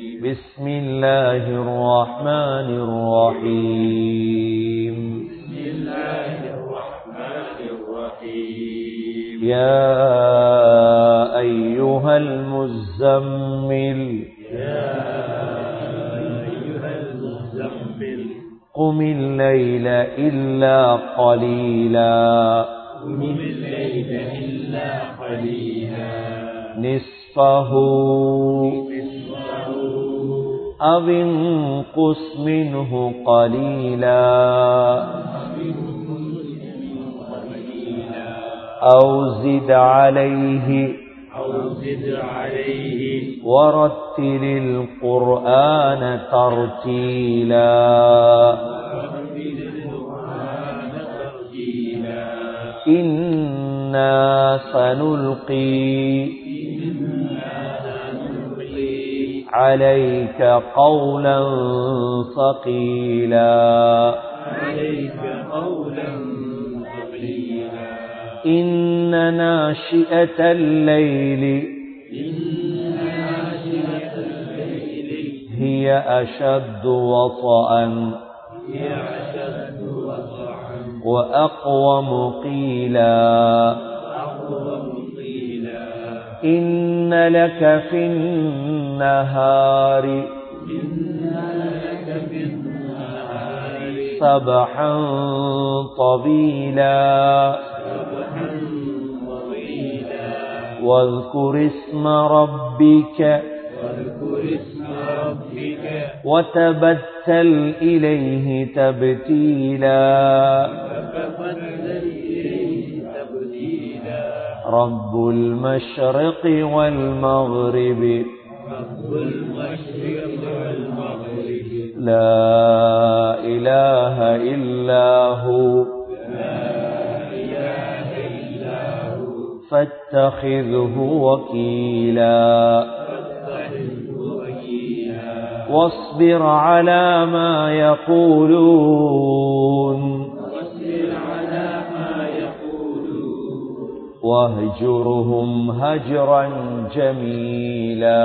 بسم الله الرحمن الرحيم بسم الله الرحمن الرحيم يا أيها المزمل يا أيها المزمل قم الليل إلا قليلا قم الليل إلا قليلا نصفه نصفه أو انقص منه قليلا أو زد عليه أو زد عليه ورتل القرآن ترتيلا ورتل القرآن ترتيلا إنا سنلقي نلقي عليك قولا ثقيلا عليك قولا ثقيلا إن ناشئة الليل إن ناشئة الليل هي أشد وطئا هي أشد وقعا وأقوم قيلا أقوم قيلا إن لك في النهار إن لك في النهار سبحا طويلا سبحا طويلا واذكر اسم ربك واذكر اسم ربك وتبتل إليه تبتيلا فتبتل إليه تبتيلا رب المشرق والمغرب رب المشرق والمغرب لا إله إلا هو فاتخذه وكيلا واصبر على ما يقولون واصبر على ما يقولون واهجرهم هجرا جميلا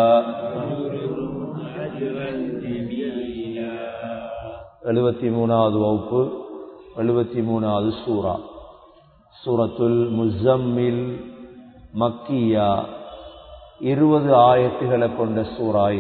أجرا جميلا எழுபத்தி மூணாவது வகுப்பு எழுபத்தி மூணாவது சூரா சூரத்துல் முசம்மில் மக்கியா இருபது ஆயத்துகளை கொண்ட சூறாய்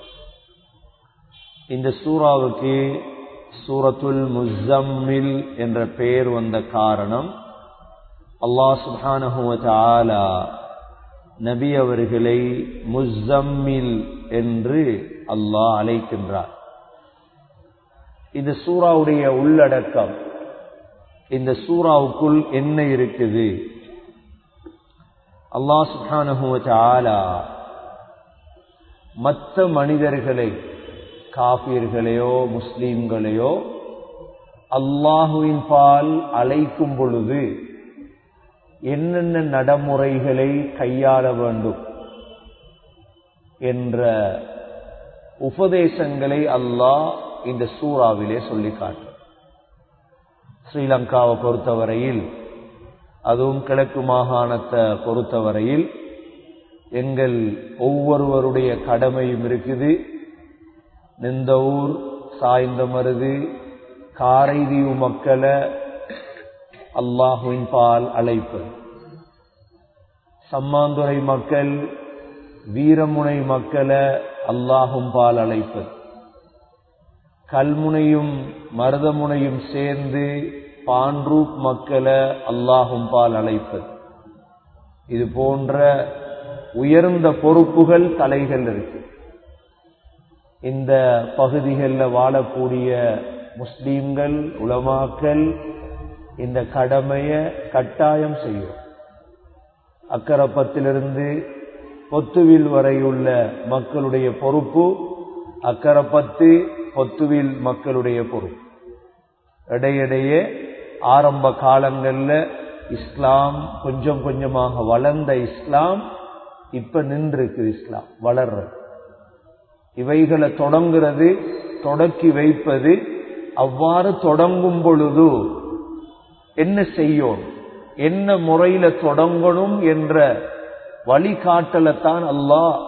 இந்த சூறாவுக்கு சூரத்துல் முசம்மில் என்ற பெயர் வந்த காரணம் அல்லாஹ் சுப்ஹானஹு வ தஆலா நபி அவர்களை முசம்மில் என்று அல்லாஹ் அழைக்கின்றார் இந்த சூறாவுடைய உள்ளடக்கம் இந்த சூறாவுக்குள் என்ன இருக்குது அல்லாஹ் சுப்ஹானஹு வ தஆலா மற்ற மனிதர்களை காபீர்களையோ முஸ்லீம்களையோ அல்லாஹுவின் பால் அழைக்கும் பொழுது என்னென்ன நடைமுறைகளை கையாள வேண்டும் என்ற உபதேசங்களை அல்லாஹ் இந்த சூறாவிலே சொல்லி காட்டும் ஸ்ரீலங்காவை பொறுத்தவரையில் அதுவும் கிழக்கு மாகாணத்தை பொறுத்தவரையில் எங்கள் ஒவ்வொருவருடைய கடமையும் இருக்குது நிந்த ஊர் சாய்ந்த மருது காரைதீவு மக்களை அல்லாஹுவின் பால் அழைப்பது சம்மாந்துறை மக்கள் வீரமுனை மக்களை அல்லாஹும் பால் அழைப்பது கல்முனையும் மருதமுனையும் சேர்ந்து பான்ரூப் மக்களை அல்லாஹும் பால் அழைப்பது இது போன்ற உயர்ந்த பொறுப்புகள் தலைகள் இருக்கு இந்த பகுதிகளில் வாழக்கூடிய முஸ்லீம்கள் உலமாக்கள் இந்த கடமையை கட்டாயம் செய்யும் அக்கரப்பத்திலிருந்து பொத்துவில் வரையுள்ள மக்களுடைய பொறுப்பு அக்கரப்பத்து பொத்துவில் மக்களுடைய பொறுப்பு இடையிடையே ஆரம்ப காலங்கள்ல இஸ்லாம் கொஞ்சம் கொஞ்சமாக வளர்ந்த இஸ்லாம் இப்ப நின்றுருக்கு இஸ்லாம் வளர்றது இவைகளை தொடங்குறது தொடக்கி வைப்பது அவ்வாறு தொடங்கும் பொழுது என்ன செய்யும் என்ன முறையில தொடங்கணும் என்ற வழிகாட்டலைத்தான் அல்லாஹ்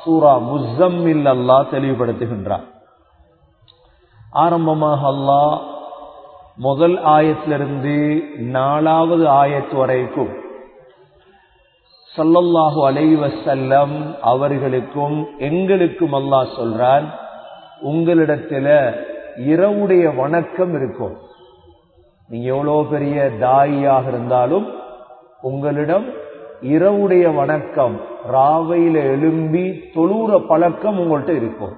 சூரா முசம்மில் அல்லாஹ் தெளிவுபடுத்துகின்றார் ஆரம்பமாக அல்லாஹ் முதல் ஆயத்திலிருந்து நாலாவது ஆயத்து வரைக்கும் சல்லல்லாஹு அலைவசல்லம் அவர்களுக்கும் எங்களுக்கும் அல்லாஹ் சொல்றான் உங்களிடத்துல இரவுடைய வணக்கம் இருக்கும் நீங்க எவ்வளவு பெரிய தாயியாக இருந்தாலும் உங்களிடம் இரவுடைய வணக்கம் ராவையில எழும்பி தொழுற பழக்கம் உங்கள்கிட்ட இருக்கும்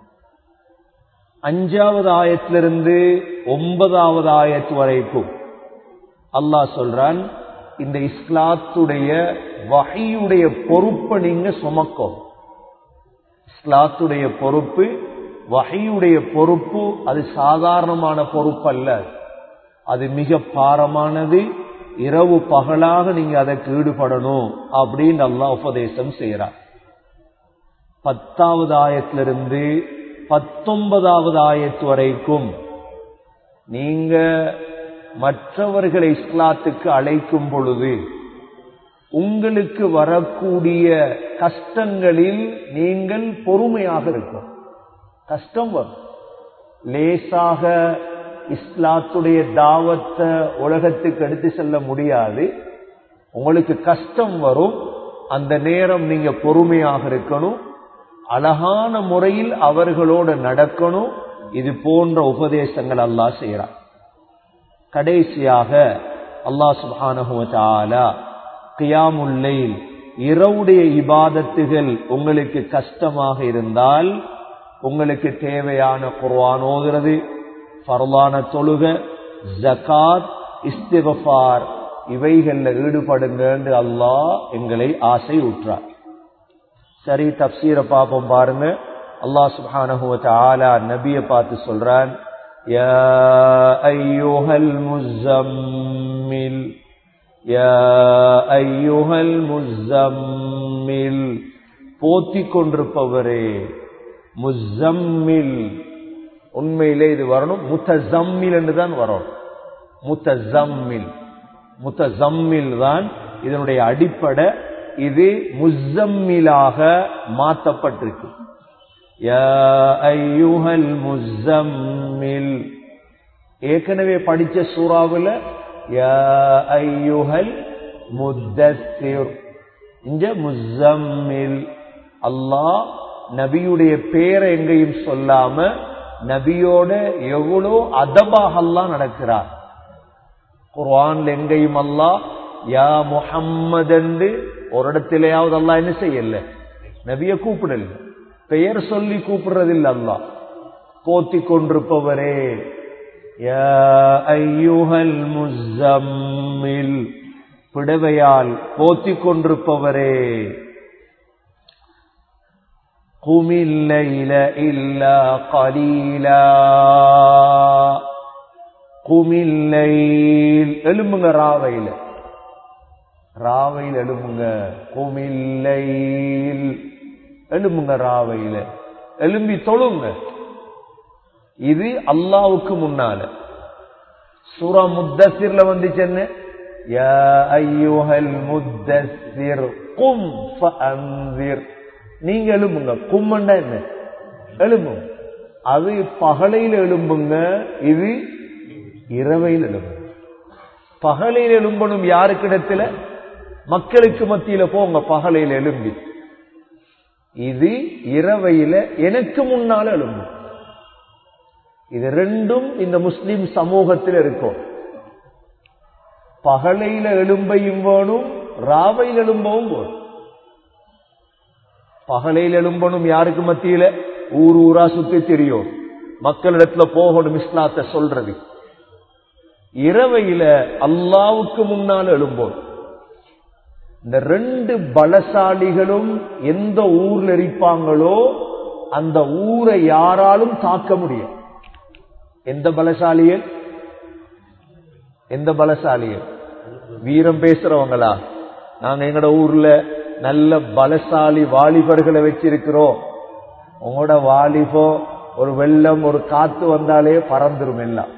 அஞ்சாவது ஆயத்திலிருந்து ஒன்பதாவது ஆயத்து வரைக்கும் அல்லாஹ் சொல்றான் இந்த இஸ்லாத்துடைய வகையுடைய பொறுப்பை நீங்க சுமக்கும் இஸ்லாத்துடைய பொறுப்பு வகையுடைய பொறுப்பு அது சாதாரணமான பொறுப்பு அல்ல அது மிக பாரமானது இரவு பகலாக நீங்க அதற்கு ஈடுபடணும் அப்படின்னு அல்லாஹ் உபதேசம் செய்யறார் பத்தாவது ஆயத்திலிருந்து பத்தொன்பதாவது ஆயத்து வரைக்கும் நீங்க மற்றவர்களை இஸ்லாத்துக்கு அழைக்கும் பொழுது உங்களுக்கு வரக்கூடிய கஷ்டங்களில் நீங்கள் பொறுமையாக இருக்கும் கஷ்டம் வரும் லேசாக இஸ்லாத்துடைய தாவத்தை உலகத்துக்கு எடுத்து செல்ல முடியாது உங்களுக்கு கஷ்டம் வரும் அந்த நேரம் நீங்க பொறுமையாக இருக்கணும் அழகான முறையில் அவர்களோட நடக்கணும் இது போன்ற உபதேசங்கள் அல்லாஹ் செய்யறான் கடைசியாக அல்லாஹ் சுபானுவத்தாலா கியாமுல்லைல் இரவுடைய இபாதத்துகள் உங்களுக்கு கஷ்டமாக இருந்தால் உங்களுக்கு தேவையான குர்வான் ஓதுறது ஃபர்லான தொழுக ஜகாத் இஸ்திகஃபார் இவைகள்ல ஈடுபடுங்க என்று அல்லாஹ் எங்களை ஆசை ஊற்றார் சரி தப்சீரை பார்ப்போம் பாருங்க அல்லாஹ் சுப்ஹானஹு வ தஆலா நபியை பார்த்து சொல்றான் யா அய்யுஹல் முஸம்மில் யா அய்யுஹல் முஸம்மில் போத்திக் கொண்டிருப்பவரே முஸம்மில் உண்மையிலே இது வரணும் முத்தசம்மில் என்று தான் வரணும் முத்தசம்மில் முத்தசம்மில் தான் இதனுடைய அடிப்படை இது முசம்மிலாக மாற்றப்பட்டிருக்கு முசம்மில் ஏற்கனவே படிச்ச சூறாவில் ஐயுஹல் முத்தசிர் இங்க முசம்மில் அல்லாஹ் நபியுடைய பேரை எங்கேயும் சொல்லாம நபியோட எவ்வளோ அதபாக அல்லாஹ் நடக்கிறார் குர்ஆன்ல எங்கேயும் அல்லாஹ் யா முஹம்மது என்று ஒரு இடத்திலேயாவது அல்லா என்ன செய்யல நபிய கூப்பிடல பெயர் சொல்லி கூப்பிடுறதில்ல அல்லா போத்தி கொண்டிருப்பவரே ஐயுஹல் முசம்மில் பிடவையால் போத்தி கொண்டிருப்பவரே குமில்லைல இல்லா கலீலா குமில்லைல் எலும்புங்க ராவையில ராவையில் எழும்புங்க குமில்லைல் எழும்புங்க ராவையில எழும்பி தொழுங்க இது அல்லாவுக்கு முன்னால சூரா முத்தசிர்ல வந்துச்சு என்ன யா ஐயுஹல் முத்தசிர் கும் ஃபஅன்சிர் நீங்க எழும்புங்க கும்மண்டா என்ன எழும்புங்க அது பகலையில் எழும்புங்க இது இரவையில் எழும்புங்க பகலையில் எழும்பணும் யாருக்கிடத்துல மக்களுக்கு மத்தியில போங்க பகலையில் எழும்பி இது இரவையில எனக்கு முன்னால எழும்பும் இது ரெண்டும் இந்த முஸ்லிம் சமூகத்தில் இருக்கும் பகலையில எழும்பையும் வேணும் ராவையில் எழும்பவும் வேணும் பகலையில் எழும்பணும் யாருக்கு மத்தியில ஊர் ஊரா சுத்தி தெரியும் மக்களிடத்துல போகணும் இஸ்லாத்தை சொல்றது இரவையில அல்லாவுக்கு முன்னால் எழும்போம் இந்த ரெண்டு பலசாலிகளும் எந்த ஊர்ல இருப்பாங்களோ அந்த ஊரை யாராலும் தாக்க முடியும் எந்த பலசாலியல் எந்த பலசாலியல் வீரம் பேசுறவங்களா நாங்க எங்கட ஊர்ல நல்ல பலசாலி வாலிபர்களை வச்சிருக்கிறோம் உங்களோட வாலிபோ ஒரு வெள்ளம் ஒரு காத்து வந்தாலே பறந்துரும் எல்லாம்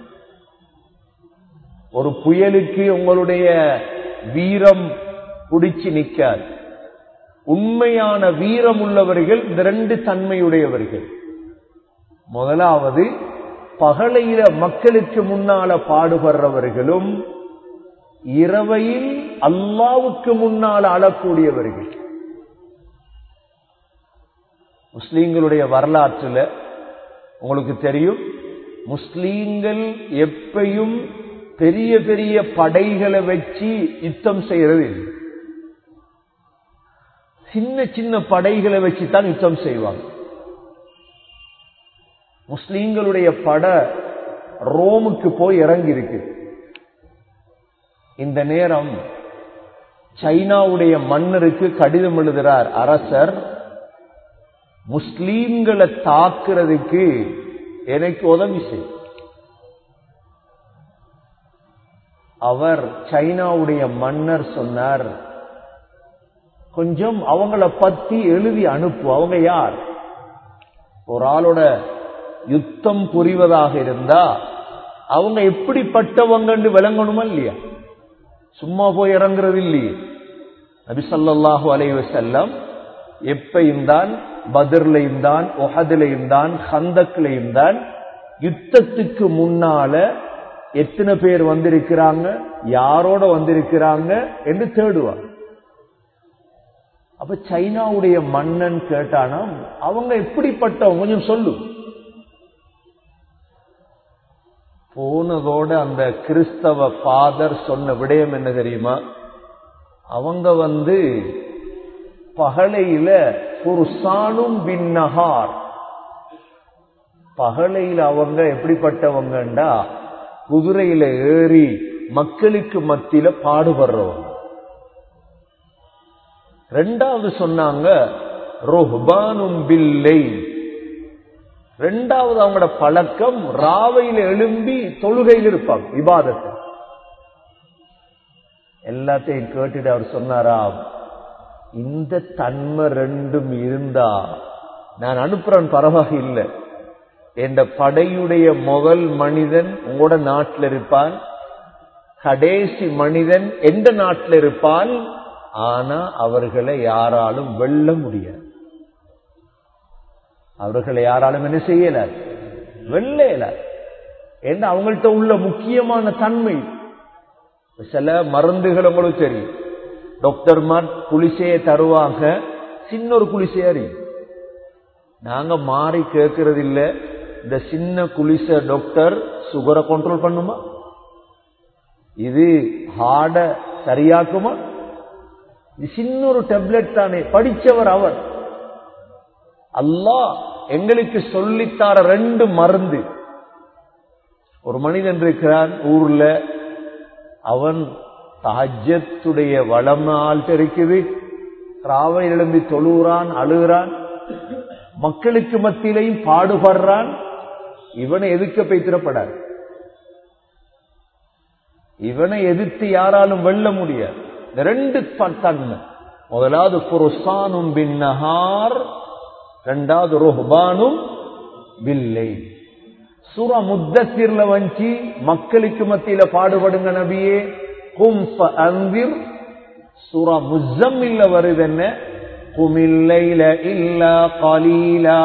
ஒரு புயலுக்கு உங்களுடைய வீரம் பிடிச்சு நிக்காது உண்மையான வீரம் உள்ளவர்கள் இந்த ரெண்டு தன்மையுடையவர்கள் முதலாவது பகலையில மக்களுக்கு முன்னால பாடுபடுறவர்களும் இரவையில் அல்லாவுக்கு முன்னால் அழக்கூடியவர்கள் முஸ்லீம்களுடைய வரலாற்றுல உங்களுக்கு தெரியும் முஸ்லீம்கள் எப்பையும் பெரிய பெரிய படைகளை வச்சு யுத்தம் செய்யறது இல்லை சின்ன சின்ன படைகளை வச்சு தான் யுத்தம் செய்வாங்க முஸ்லீம்களுடைய பட ரோமுக்கு போய் இறங்கி இருக்கு இந்த நேரம் சைனாவுடைய மன்னருக்கு கடிதம் எழுதுகிறார் அரசர் முஸ்லீம்களை தாக்குறதுக்கு எனக்கு உதவி செய் அவர் சைனாவுடைய மன்னர் சொன்னார் கொஞ்சம் அவங்கள பத்தி எழுதி அனுப்பு அவங்க யார் ஒரு ஆளோட யுத்தம் புரிவதாக இருந்தா அவங்க எப்படிப்பட்டவங்கன்னு விளங்கணுமா இல்லையா சும்மா போய் இறங்குறது இல்லையே நபிசல்லாஹு அலைவசல்லம் எப்பையும் தான் பதர்லையும் தான் ஒஹதிலையும் தான் ஹந்தக்லையும் தான் யுத்தத்துக்கு முன்னால எத்தனை பேர் வந்திருக்கிறாங்க யாரோட வந்திருக்கிறாங்க என்று தேடுவாங்க அப்ப சைனாவுடைய மன்னன் கேட்டானா அவங்க எப்படிப்பட்டவங்க கொஞ்சம் சொல்லு போனதோட அந்த கிறிஸ்தவ பாதர் சொன்ன விடயம் என்ன தெரியுமா அவங்க வந்து பகலையில ஒரு சாணும் பின்னஹார் பகலையில அவங்க எப்படிப்பட்டவங்கண்டா குதிரையில ஏறி மக்களுக்கு மத்தியில பாடுபடுறவங்க ரெண்டாவது சொன்னாங்க ரோஹ்பானும் பில்லை ரெண்டாவது அவங்களோட பழக்கம் ராவையில எழும்பி தொழுகையில் இருப்பாங்க விவாதத்தை எல்லாத்தையும் கேட்டுட்டு அவர் சொன்னாரா இந்த தன்மை ரெண்டும் இருந்தா நான் அனுப்புறேன் பரவாயில்லை என்ற படையுடைய முதல் மனிதன் உங்களோட நாட்டில் இருப்பான் கடைசி மனிதன் எந்த நாட்டில் இருப்பான் ஆனா அவர்களை யாராலும் வெல்ல முடியாது அவர்களை யாராலும் என்ன செய்யல வெள்ளையில ஏன்னா அவங்கள்ட்ட உள்ள முக்கியமான தன்மை சில மருந்துகள் உங்களுக்கு தெரியும் டாக்டர்மார் குளிசையை தருவாங்க சின்ன ஒரு குளிசையாரி நாங்க மாறி கேட்கறது இல்ல இந்த சின்ன குளிச டாக்டர் சுகரை கண்ட்ரோல் பண்ணுமா இது ஹார்ட சரியாக்குமா இது சின்ன ஒரு டெப்லெட் தானே படிச்சவர் அவர் அல்லாஹ் எங்களுக்கு சொல்லித்தார ரெண்டு மருந்து ஒரு மனிதன் இருக்கிறான் ஊர்ல அவன் தஹஜத்துடைய வளமால் இருக்குது ராவை எழும்பி தொழுகிறான் அழுகிறான் மக்களுக்கு மத்தியிலையும் பாடுபடுறான் இவனை எதிர்க்க பைத்திரப்படாது இவனை எதிர்த்து யாராலும் வெல்ல முடியாது இந்த ரெண்டு தன்மை முதலாவது புருஷானும் பின்னஹார் ரெண்டாவது ரோஹ்பானும் பில்லை சூரா முத்தசிர்ல வஞ்சி மக்களுக்கு மத்தியில பாடுபடுங்க நபியே கும் அந்திர் சூரா முஸ்ஸம்மில்ல வருது என்ன குமில்லைல இல்லா கலீலா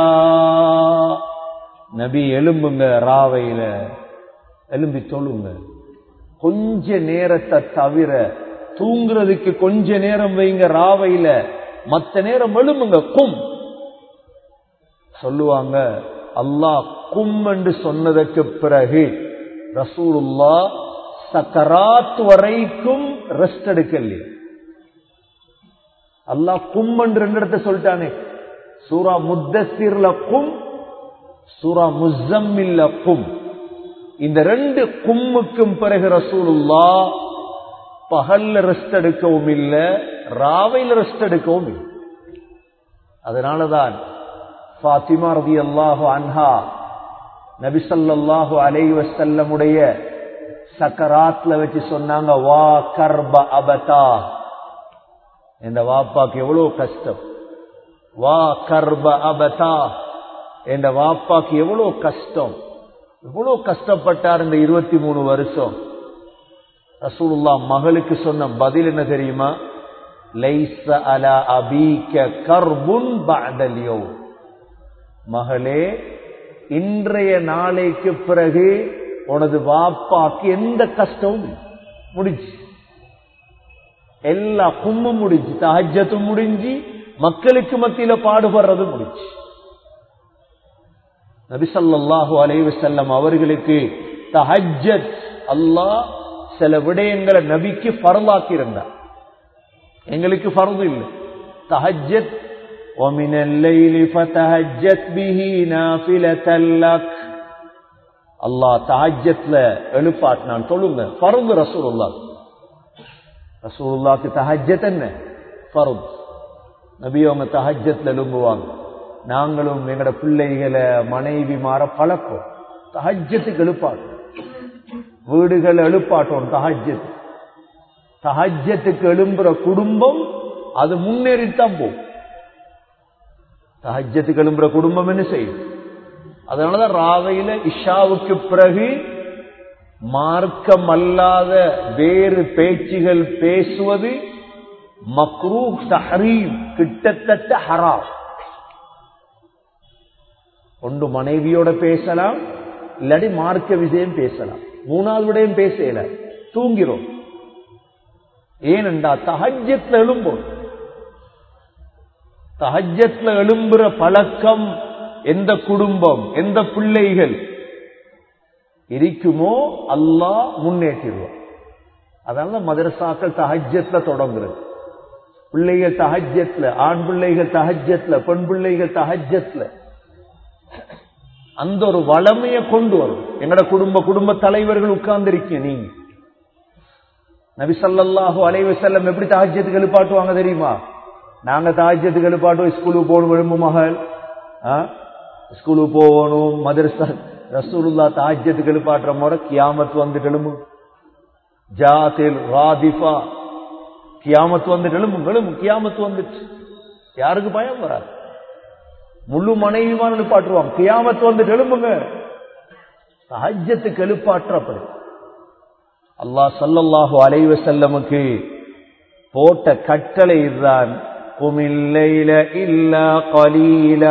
நபி எலும்புங்க ராவையில எலும்பி தொழுங்க கொஞ்ச நேரத்தை தவிர தூங்குறதுக்கு கொஞ்ச நேரம் வைங்க ராவையில மத்த நேரம் எழும்புங்க கும் சொல்லுவாங்க அல்லாஹ் கும் என்று சொன்னதற்கு பிறகு ரசூலுல்லா சக்கராத் வரைக்கும் ரெஸ்ட் எடுக்கலையே அல்லாஹ் கும் என்று ரெண்டு இடத்த சொல்லிட்டானே சூரா முத்தசிர்ல கும் சூரா முஸ்ஸம்மில்ல கும் இந்த ரெண்டு கும்முக்கும் பிறகு ரசூலுல்லா பகல்ல ரெஸ்ட் எடுக்கவும் இல்லை ராவையில் ரெஸ்ட் எடுக்கவும் இல்லை அதனாலதான் ஃபாத்திமா ரதி அல்லாஹு அன்ஹா நபிசல்லாஹு அலை வசல்லமுடைய சக்கராத்ல வச்சு சொன்னாங்க வா கர்ப அபதா இந்த வாப்பாக்கு எவ்வளவு கஷ்டம் வா கர்ப அபதா என்ற வாப்பாக்கு எவ்வளவு கஷ்டம் எவ்வளவு கஷ்டப்பட்டார் இந்த இருபத்தி மூணு வருஷம் ரசூலுல்லா மகளுக்கு சொன்ன பதில் என்ன தெரியுமா லைஸ அலா அபீக கர்புன் பஅதல் யௌம் மகளே இன்றைய நாளைக்கு பிறகு உனது வாப்பாக்கு எந்த கஷ்டமும் இல்லை. முடிஞ்சு எல்லா கும்மும் முடிஞ்சு தஹஜத்தும் முடிஞ்சு மக்களுக்கு மத்தியில பாடுபடுறது முடிஞ்சு நபிசல்லாஹு அலைஹி வஸல்லம் அவர்களுக்கு தஹஜத் அல்லாஹ் சில விடயங்களை நபிக்கு ஃபர்லாக்கி இருந்தார் எங்களுக்கு ஃபர்து இல்லை தஹஜத் ومن الليل فتهجت به نافلة لك அல்லாஹ் தஹஜத்ல எழுப்பாட்டினான் சொல்லுங்க ஃபர்து ரசூலுல்லாஹ் ரசூலுல்லாஹ்க்கு தஹஜத் என்ன ஃபர்து நபி அவங்க தஹஜத்ல எழும்புவாங்க நாங்களும் எங்கட பிள்ளைகளை மனைவி மாற பழக்கம் தஹஜத்துக்கு எழுப்பாட்டும் வீடுகள் எழுப்பாட்டோம் தஹஜத் தஹஜத்துக்கு எழும்புற குடும்பம் அது முன்னேறித்தான் போகும் தஹஜத்துக்கு எழும்புற குடும்பம் என்ன செய்யும் அதனாலதான் ராவையில இஷாவுக்கு பிறகு மார்க்கம் அல்லாத வேறு பேச்சுகள் பேசுவது மக்ரூ தஹரீம் கிட்டத்தட்ட ஹராம் ஒன்று மனைவியோட பேசலாம் இல்லாட்டி மார்க்க விஷயம் பேசலாம் மூணாவது விடயம் பேசல தூங்கிறோம் ஏனென்றா தஹஜத்துல எழும்போம் தஹஜத்துல எழும்புற பழக்கம் எந்த குடும்பம் எந்த பிள்ளைகள் இருக்குமோ அல்லாஹ் முன்னேற்றிடுவோம் அதனால மதரசாக்கள் தஹஜத்துல தொடங்குறது பிள்ளைகள் தஹஜத்துல ஆண் பிள்ளைகள் தஹஜத்துல பெண் பிள்ளைகள் தஹஜத்துல அந்த ஒரு வளமையை கொண்டு வரும் எங்கட குடும்ப குடும்ப தலைவர்கள் உட்கார்ந்து இருக்கீங்க நீங்க நபிசல்லாஹு அலைவ செல்லம் எப்படி தாஜ்யத்துக்கு எழுப்பாட்டுவாங்க தெரியுமா நாங்க தாஜ்யத்துக்கு எழுப்பாட்டுவோம் ஸ்கூலுக்கு போகணும் விழும்பு மகள் ஸ்கூலுக்கு போகணும் மதரசா ரசூலுல்லா தாஜ்யத்துக்கு எழுப்பாட்டுற முறை கியாமத் வந்துட்டு எழும்பு ஜாத்தில் ராதிஃபா கியாமத் வந்துட்டு எழும்பு எழும்பு கியாமத் வந்துச்சு யாருக்கு பயம் வராது முழு மனைவிமான எழுப்பாட்டுருவாங்க கியாமத் வந்துட்டு எழும்புங்க சஹஜத்துக்கு எழுப்பாற்றப்படு அல்லாஹ் சல்லல்லாஹு அலைவ செல்லமுக்கு போட்ட கட்டளை இதுதான் குமில்லைல இல்லா கலீலா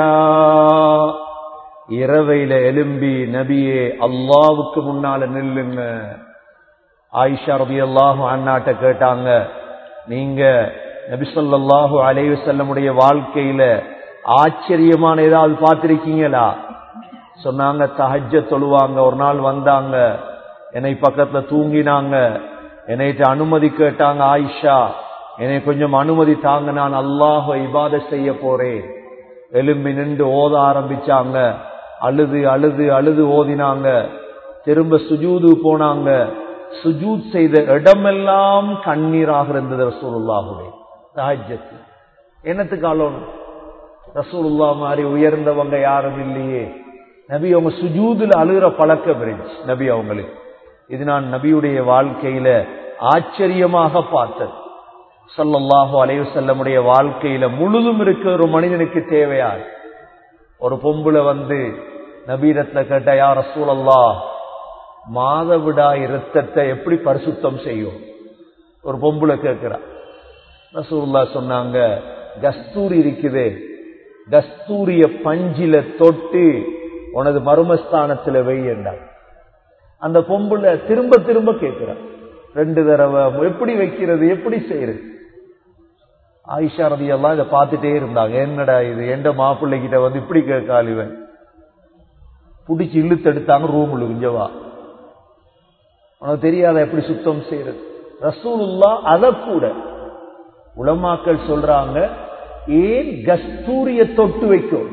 இரவையில எலும்பி நபியே அல்லாவுக்கு முன்னால நில்லுங்க ஆயிஷா ரபி அல்லாஹு அண்ணாட்ட கேட்டாங்க நீங்க நபிசல்லாஹு அலைவ செல்லமுடைய வாழ்க்கையில ஆச்சரியமான ஏதாவது பார்த்திருக்கீங்களா சொன்னாங்க தஹஜ தொழுவாங்க ஒரு நாள் வந்தாங்க என்னை பக்கத்துல தூங்கினாங்க என்னைட்டு அனுமதி கேட்டாங்க ஆயிஷா என்னை கொஞ்சம் அனுமதி தாங்க நான் அல்லாஹ இபாத செய்ய போறேன் எலும்பி நின்று ஓத ஆரம்பிச்சாங்க அழுது அழுது அழுது ஓதினாங்க திரும்ப சுஜூது போனாங்க சுஜூத் செய்த இடமெல்லாம் கண்ணீராக இருந்தது ரசூலுல்லாஹுடைய தஹஜத்து என்னத்துக்கு அலோனும் ரசூலுல்லா மாதிரி உயர்ந்தவங்க யாரும் இல்லையே நபி அவங்க சுஜூதுல அழுகிற பழக்கம் இருந்துச்சு நபி அவங்களுக்கு இது நான் நபியுடைய வாழ்க்கையில ஆச்சரியமாக பார்த்தது சொல்லல்லாஹு அலைவு செல்லமுடைய வாழ்க்கையில முழுதும் இருக்க ஒரு மனிதனுக்கு தேவையா ஒரு பொம்புல வந்து நபீரத்துல கேட்ட யார் ரசூலல்லா மாதவிடாய் இரத்தத்தை எப்படி பரிசுத்தம் செய்யும் ஒரு பொம்புல கேட்கிறா ரசூல்லா சொன்னாங்க கஸ்தூரி இருக்குதே கஸ்தூரிய பஞ்சில தொட்டு உனது மருமஸ்தானத்துல வையண்டா அந்த பொம்புல திரும்ப திரும்ப கேட்கிறான் ரெண்டு தடவை எப்படி வைக்கிறது எப்படி செய்யறது ஆயிஷா ரதி எல்லாம் இதை பார்த்துட்டே இருந்தாங்க என்னடா இது எந்த மாப்பிள்ளை கிட்ட வந்து இப்படி கேட்காள் இவன் பிடிச்சி இழுத்து எடுத்தாங்க ரூமுல இஞ்சவா உனக்கு தெரியாத எப்படி சுத்தம் செய்யறது ரசூலுல்லா அத கூட உலமாக்கள் சொல்றாங்க ஏன் கஸ்தூரிய தொட்டு வைக்கும்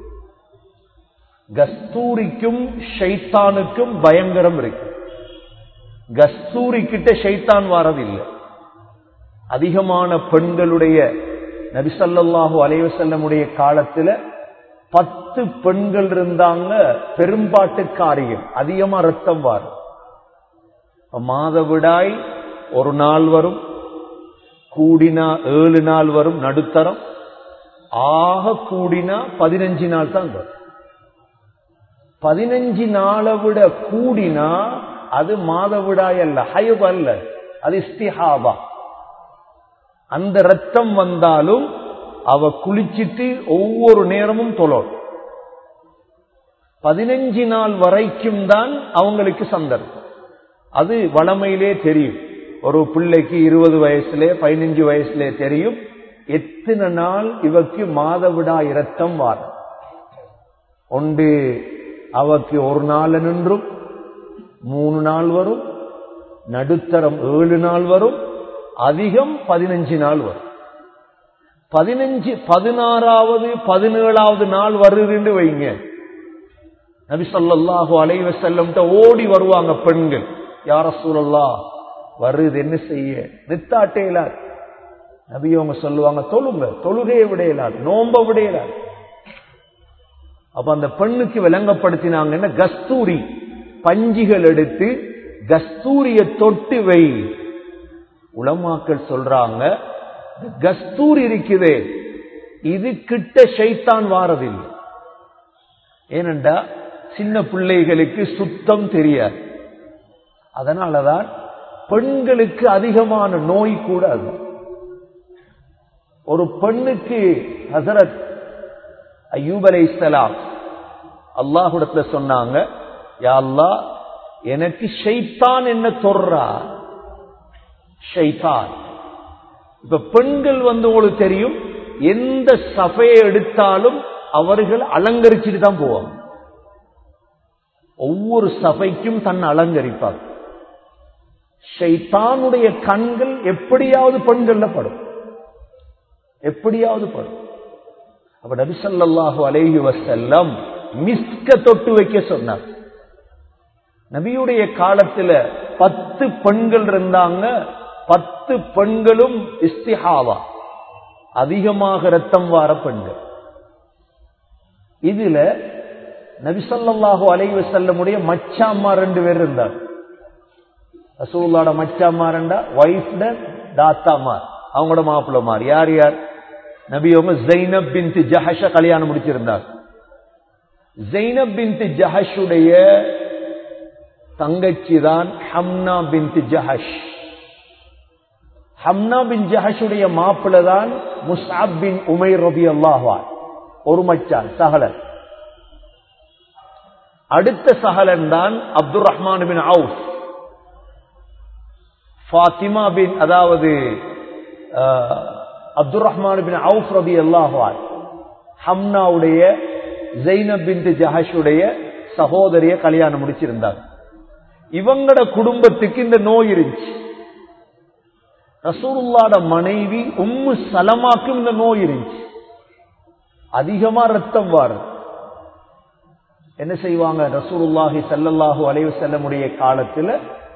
கஸ்தூரிக்கும் ஷைத்தானுக்கும் பயங்கரம் இருக்கு கஸ்தூரி கிட்ட ஷைத்தான் வாரதில்லை அதிகமான பெண்களுடைய நபிசல்லாஹு அலைவசல்லமுடைய காலத்துல பத்து பெண்கள் இருந்தாங்க பெரும்பாட்டுக்காரியம் அதிகமா ரத்தம் வாரும் மாதவிடாய் ஒரு நாள் வரும் கூடினா ஏழு நாள் வரும் நடுத்தரம் ஆக கூடினா பதினஞ்சு நாள் தான் வரும் பதினஞ்சு நாளை விட கூடினா அது மாதவிடாய் அல்ல ஹயப் அல்ல அது இஸ்திஹாபா அந்த ரத்தம் வந்தாலும் அவ குளிச்சிட்டு ஒவ்வொரு நேரமும் தொழோம் பதினஞ்சு நாள் வரைக்கும் தான் அவங்களுக்கு சந்தர்ப்பம் அது வளமையிலே தெரியும் ஒரு பிள்ளைக்கு இருபது வயசுல பதினஞ்சு வயசுல தெரியும் எத்தனை நாள் இவக்கு மாதவிடா இரத்தம் வாரம் ஒன்று அவக்கு ஒரு நாள் நின்றும் மூணு நாள் வரும் நடுத்தரம் ஏழு நாள் வரும் அதிகம் பதினஞ்சு நாள் வரும் பதினஞ்சு பதினாறாவது பதினேழாவது நாள் வருதுன்னு வைங்க நபி சொல்லாஹு அலைவ செல்லம் ஓடி வருவாங்க பெண்கள் யார சூழல்லா வருது என்ன செய்ய நித்தாட்டேலார் நபி அவங்க சொல்லுவாங்க தொழுங்க தொழுகையை விடையலார் நோம்ப விடையலார் அப்ப அந்த பெண்ணுக்கு விளங்கப்படுத்தினாங்கன்னா கஸ்தூரி பஞ்சிகள் எடுத்து கஸ்தூரிய தொட்டு வை உளமாக்கள் சொல்றாங்க கஸ்தூரி இருக்குதே இது கிட்ட ஷைத்தான் வாரதில்லை ஏனென்றா சின்ன பிள்ளைகளுக்கு சுத்தம் தெரியாது அதனாலதான் பெண்களுக்கு அதிகமான நோய் கூட அது ஒரு பெண்ணுக்கு ஹசரத் அய்யூப் அலை இஸ்லாம் அல்லாஹுடத்துல சொன்னாங்க யா அல்லாஹ் எனக்கு ஷைத்தான் என்ன தொடுறா ஷைத்தான் இப்ப பெண்கள் வந்து உங்களுக்கு தெரியும் எந்த சபையை எடுத்தாலும் அவர்கள் அலங்கரிச்சுட்டு தான் போவாங்க ஒவ்வொரு சபைக்கும் தன்னை அலங்கரிப்பார் ஷைத்தானுடைய கண்கள் எப்படியாவது பெண்கள்ல படும் எப்படியாவது படும் அப்ப நபிசல்லாஹு அலேஹி வசல்லம் மிஸ்க தொட்டு வைக்க சொன்னார் நபியுடைய காலத்துல பத்து பெண்கள் இருந்தாங்க பத்து பெண்களும் இஸ்திஹாவா அதிகமாக ரத்தம் வார பெண்கள் இதுல நபிசல்லாஹு அலைவ செல்லமுடைய மச்சாம்மா ரெண்டு பேர் இருந்தார் ரசூல்லாட மச்சாம்மா ரெண்டா ஒய்ஃப்ட தாத்தாமார் அவங்களோட மாப்பிள்ளமார் யார் யார் நபி அவங்க ஜைனப் பின் ஜஹஷ கல்யாணம் முடிச்சிருந்தார் ஜைனப் பின் ஜஹஷுடைய தங்கச்சி தான் ஹம்னா பின் ஜஹஷ் ஹம்னா பின் ஜஹஷுடைய மாப்பிள்ள தான் முஸ்அப் பின் உமைர் ரபி அல்லாஹான் ஒரு மச்சான் சகலன் அடுத்த சகலன் தான் Abdul Rahman bin Aus Fatima bin அதாவது அப்துல் ரஹ்மான் பின் அவுஃப் ரபி அல்லாஹான் ஹம்னாவுடைய ஜெய்னப் பின் ஜஹஷுடைய சகோதரிய கல்யாணம் முடிச்சிருந்தார் இவங்கட குடும்பத்துக்கு இந்த நோய் இருந்துச்சு ரசூலுல்லாட மனைவி உம்மு சலமாக்கும் இந்த நோய் இருந்துச்சு அதிகமா ரத்தம் வாரும் என்ன செய்வாங்க ரசூலுல்லாஹி சல்லல்லாஹு அலைவு செல்லமுடைய காலத்துல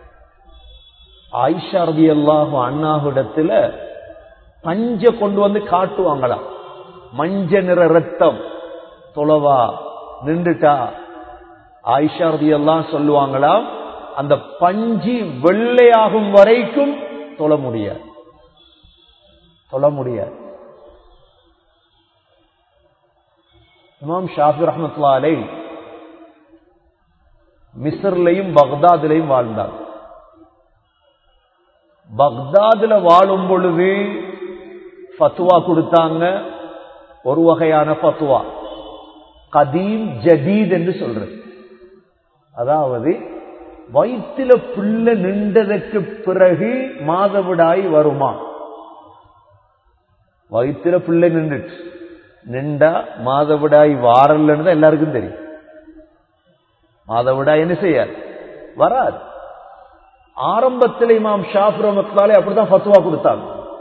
ஆயிஷா ரபி அல்லாஹு அண்ணாவிடத்துல பஞ்ச கொண்டு வந்து காட்டுவாங்களாம் மஞ்ச நிற ரத்தம் தொலைவா நின்றுட்டா ஆயிஷா ரபி எல்லாம் சொல்லுவாங்களாம் அந்த பஞ்சு வெள்ளையாகும் வரைக்கும் தொழ முடியாது தொழ முடியாது இமாம் ஷாஃபி ரஹமத்துல்லா அலை மிஸ்ர்லையும் பக்தாதிலையும் வாழ்ந்தார் பக்தாதுல வாழும் பொழுது ஃபத்துவா கொடுத்தாங்க ஒரு வகையான ஃபத்துவா கதீம் ஜதீத் என்று சொல்றது அதாவது வயிற்றுல புள்ள நின்றதற்கு பிறகு மாதவிடாய் வருமா வயிற்றுல பிள்ளை நின்றுட்டு நின்றா மாதவிடாய் வாரல்லன்னு தான் எல்லாருக்கும் தெரியும் மாதவிடாய் என்ன செய்யாது வராது ஆரம்பத்தில் இமாம் ஷாஃப் ரமத்லாலே அப்படிதான் ஃபத்துவா கொடுத்தாங்க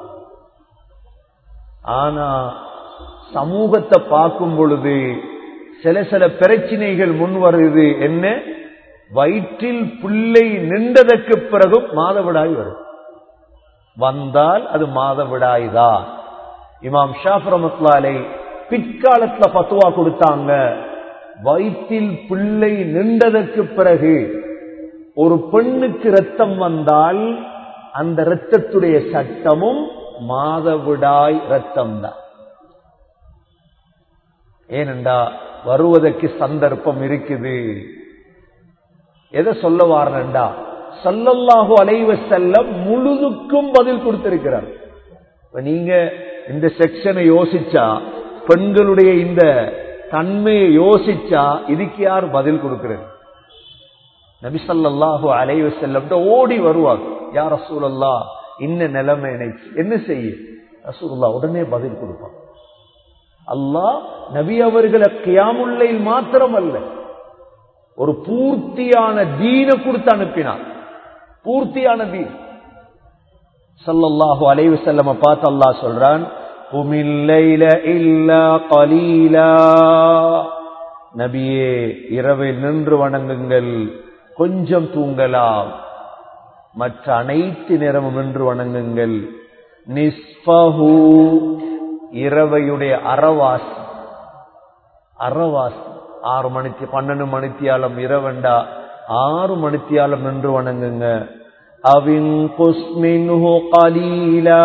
ஆனா சமூகத்தை பார்க்கும் பொழுது சில சில பிரச்சனைகள் முன் வருது என்ன வயிற்றில் பிள்ளை நின்றதற்கு பிறகும் மாதவிடாய் வரும் வந்தால் அது மாதவிடாய் தான் இமாம் ஷாஃப் ரமத்லாலை பிற்காலத்துல பத்துவா கொடுத்தாங்க வயிற்றில் பிள்ளை நின்றதற்கு பிறகு ஒரு பெண்ணுக்கு ரத்தம் வந்தால் அந்த இரத்தத்துடைய சட்டமும் மாதவிடாய் ரத்தம் தான் ஏனென்றா வருவதற்கு சந்தர்ப்பம் இருக்குது எதை சொல்ல வாரண்டா சல்லல்லாஹு அலைவ செல்லம் முழுதுக்கும் பதில் கொடுத்திருக்கிறார் இப்ப நீங்க இந்த செக்ஷனை யோசிச்சா பெண்களுடைய இந்த தன்மையை யோசிச்சா இதுக்கு யார் பதில் கொடுக்கிறது நபிசல்லாஹு அலைவ செல்லம் ஓடி வருவார் யார் ரசூலல்லா இன்ன நிலைமை எனக்கு என்ன செய்ய ரசூல்லா உடனே பதில் கொடுப்பான் அல்லாஹ் நபி அவர்களை கியாமுல்லையில் மாத்திரம் அல்ல ஒரு பூர்த்தியான தீன கொடுத்து அனுப்பினார் பூர்த்தியான தீன் சல்லல்லாஹு அலைவு செல்லம பார்த்து அல்லாஹ் சொல்றான் குமில்லைல இல்லா கலீலா நபியே இரவில் நின்று வணங்குங்கள் கொஞ்சம் தூங்கலாம் மற்ற அனைத்து நேரமும் நின்று வணங்குங்கள் நிஸ்பஹு இரவையுடைய அறவாசி அறவாசி ஆறு மணிக்கு பன்னெண்டு மணித்தியாலம் இரவண்டா ஆறு மணித்தியாலம் நின்று வணங்குங்க அவின் குஸ்மின்ஹு கலீலா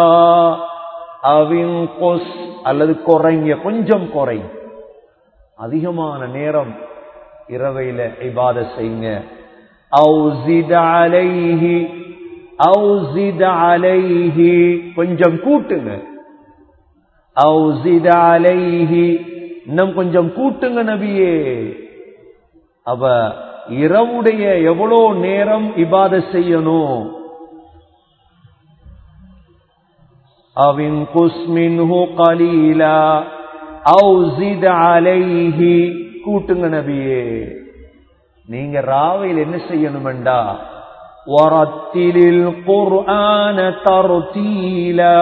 அவின் குஸ் அல்லது குறைங்க கொஞ்சம் குறை அதிகமான நேரம் இரவையில இபாத செய்யுங்க அவுசித அலைஹி அவுசித அலைஹி கொஞ்சம் கூட்டுங்க அவுசித அலைஹி இன்னும் கொஞ்சம் கூட்டுங்க நபியே அவ இரவுடைய எவ்வளோ நேரம் இபாத செய்யணும் அவின் குஸ்மின்ஹு கலீலா அவுசித அலைஹி கூட்டுங்க நபியே நீங்க ராவையில் என்ன செய்யணுமெண்டா வரத்திலில் குர்ஆன தர்தீலா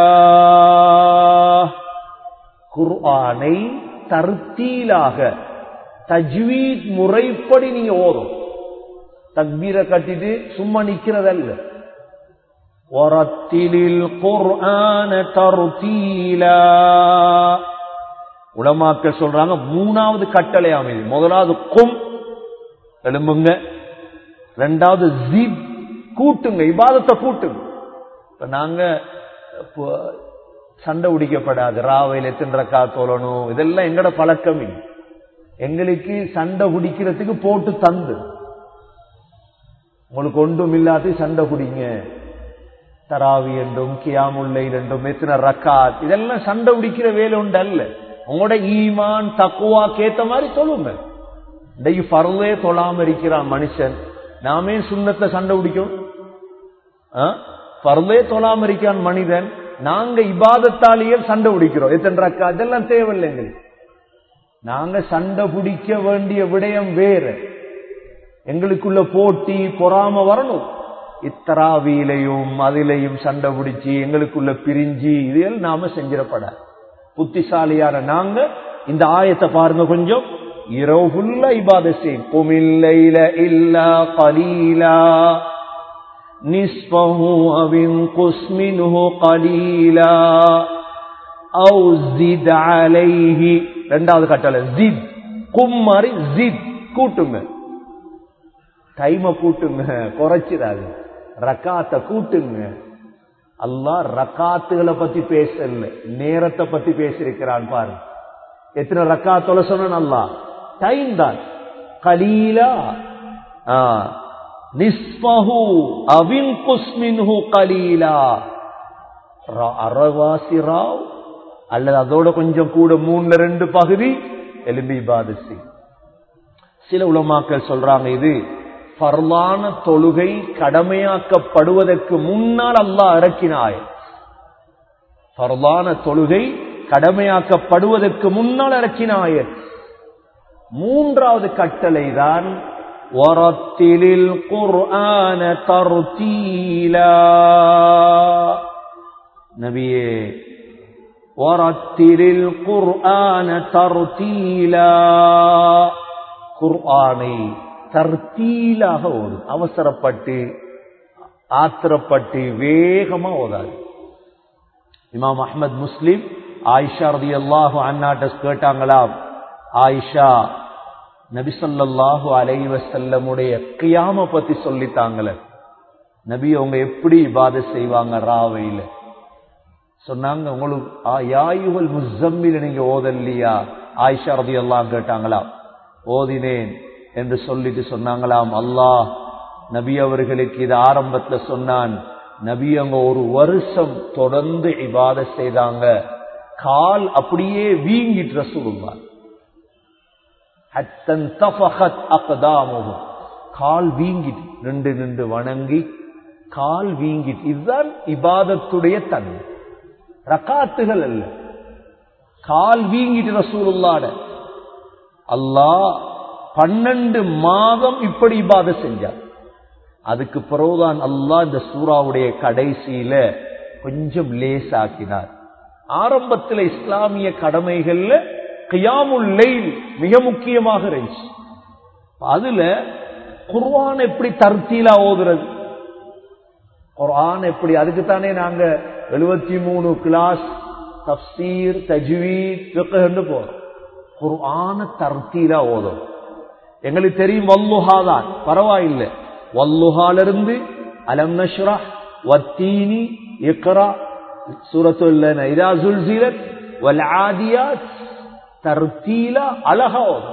குர்ஆனை தர்த்தீலாக தஜ்வீத் முறைப்படி நீங்க ஓதும் தக்பீரை கட்டிட்டு சும்மா நிக்கிறதல்ல வரத்திலில் குர்ஆன தர்தீலா உலமாக்கள் சொல்றாங்க மூணாவது கட்டளை அமைதி முதலாவது கும் எழும்புங்க ரெண்டாவது ஜிப் கூட்டுங்க இபாதத்தை கூட்டுங்க இப்ப நாங்க சண்டை உடிக்கப்படாது ராவையில் எத்தனை ரக்கா தோலணும் இதெல்லாம் எங்கட பழக்கமே எங்களுக்கு சண்டை குடிக்கிறதுக்கு போட்டு தந்து உங்களுக்கு ஒன்றும் இல்லாத சண்டை குடிங்க தராவி என்றும் கியாமுல்லை என்றும் எத்தனை ரக்காத் இதெல்லாம் சண்டை உடிக்கிற வேலை உண்டு அல்ல உங்களோட ஈமான் தக்குவா கேத்த மாதிரி சொல்லுங்க இன்றைக்கு பருவே தொழாம இருக்கிறான் மனுஷன் நாமே சுண்ணத்தை சண்டை பிடிக்கும் பருவே தொழாம இருக்கான் மனிதன் நாங்க இபாதத்தாலேயே சண்டை பிடிக்கிறோம் எத்தனை ரக்கா இதெல்லாம் தேவையில்லை எங்களுக்கு நாங்க சண்டை பிடிக்க வேண்டிய விடயம் வேற எங்களுக்குள்ள போட்டி பொறாம வரணும் இத்தராவியிலையும் அதிலையும் சண்டை பிடிச்சி எங்களுக்குள்ள பிரிஞ்சு இதில் நாம செஞ்சிடப்பட புத்திசாலியான நாங்க இந்த ஆயத்தை பாருங்க கொஞ்சம் இரவு ஃபுல்லா இபாத செய்யும் குமில்லைல இல்லா கலீலா நிஸ்பஹு அவின் குஸ்மின்ஹு கலீலா அவு ஜித் அலைஹி ரெண்டாவது கட்டளை ஜித் கும்மாரி ஜித் கூட்டுங்க டைம கூட்டுங்க குறைச்சிடாது ரக்காத்த கூட்டுங்க அல்லாஹ் ரக்காத்துகளை பத்தி பேசல நேரத்தை பத்தி பேசியிருக்கிறான் பாரு எத்தனை ரக்காத்தோல சொன்ன அல்லா டைம் தான் கலீலா நிஸ்பஹு அவின் குஸ்மின்ஹு கலீலா அறவாசி ராவ் அல்லது அதோட கொஞ்சம் கூட மூணுல ரெண்டு பகுதி எலும்பி பாதிசி சில உலமாக்கள் சொல்றாங்க இது பரலான தொழுகை கடமையாக்கப்படுவதற்கு முன்னால் அல்லாஹ் இறக்கினாய் பரலான தொழுகை கடமையாக்கப்படுவதற்கு முன்னால் இறக்கினாய மூன்றாவது கட்டளை தான் வரத்திலில் குர்ஆன தர்தீலா நபியே வரத்திலில் குர்ஆன தர்தீலா குர்ஆனை தர்த்தீலாக ஓடும் அவசரப்பட்டு ஆத்திரப்பட்டு வேகமா ஓதாது இமாம் அஹ்மத் முஸ்லிம் ஆயிஷா ரதி அல்லாஹு அண்ணாட்ட கேட்டாங்களாம் ஆயிஷா நபிசல்லாஹு அலைவசல்லமுடைய கியாம பத்தி சொல்லித்தாங்களே நபி அவங்க எப்படி இபாத செய்வாங்க ராவையில சொன்னாங்க உங்களுக்கு யாயுகள் முசம்மில நீங்க ஓதல்லையா ஆயிஷா ரதி எல்லாம் கேட்டாங்களாம் ஓதினேன் என்று சொல்லிட்டு சொன்னாங்களாம் அல்லாஹ் நபி அவர்களுக்கு இது ஆரம்பத்துல சொன்னான் நபி அங்க ஒரு வருஷம் தொடர்ந்து இபாத செய்தாங்க கால் அப்படியே வீங்கிட்டு ரசூலுல்லா ஹத்தன் தஃபஹத் அக்தாமுஹும் கால் வீங்கிட்டு நின்று நின்று வணங்கி கால் வீங்கிட்டு இதுதான் இபாதத்துடைய தன்மை ரக்காத்துகள் அல்ல கால் வீங்கிட்டு ரசூலுல்லாட அல்லாஹ் பன்னெண்டு மாதம் இப்படி இபாத செஞ்சார் அதுக்கு பிறகுதான் அல்லாஹ் இந்த சூறாவுடைய கடைசியில கொஞ்சம் லேசாக்கினார் ஆரம்பத்தில் இஸ்லாமிய கடமைகள்ல கியாமுல் லைல் மிக முக்கியமாக இருந்துச்சு அதுல குர்ஆன் எப்படி தர்த்தீலா ஓதுறது குர்ஆன் எப்படி அதுக்குத்தானே நாங்க எழுபத்தி மூணு கிளாஸ் தப்சீர் தஜ்வீத் ஃபிக்ஹ்னு போறோம் குர்ஆன தர்த்தீலா ஓதும் எங்களுக்கு தெரியும் வல்லுஹா தான் பரவாயில்லை வல்லுஹால இருந்து அலம் நஷ்ரா வத்தீனி இக்ரா சூரத்துல் இதா சுல்சிலத் வல் ஆதியாத் தர்த்தீலா அழகா ஓதும்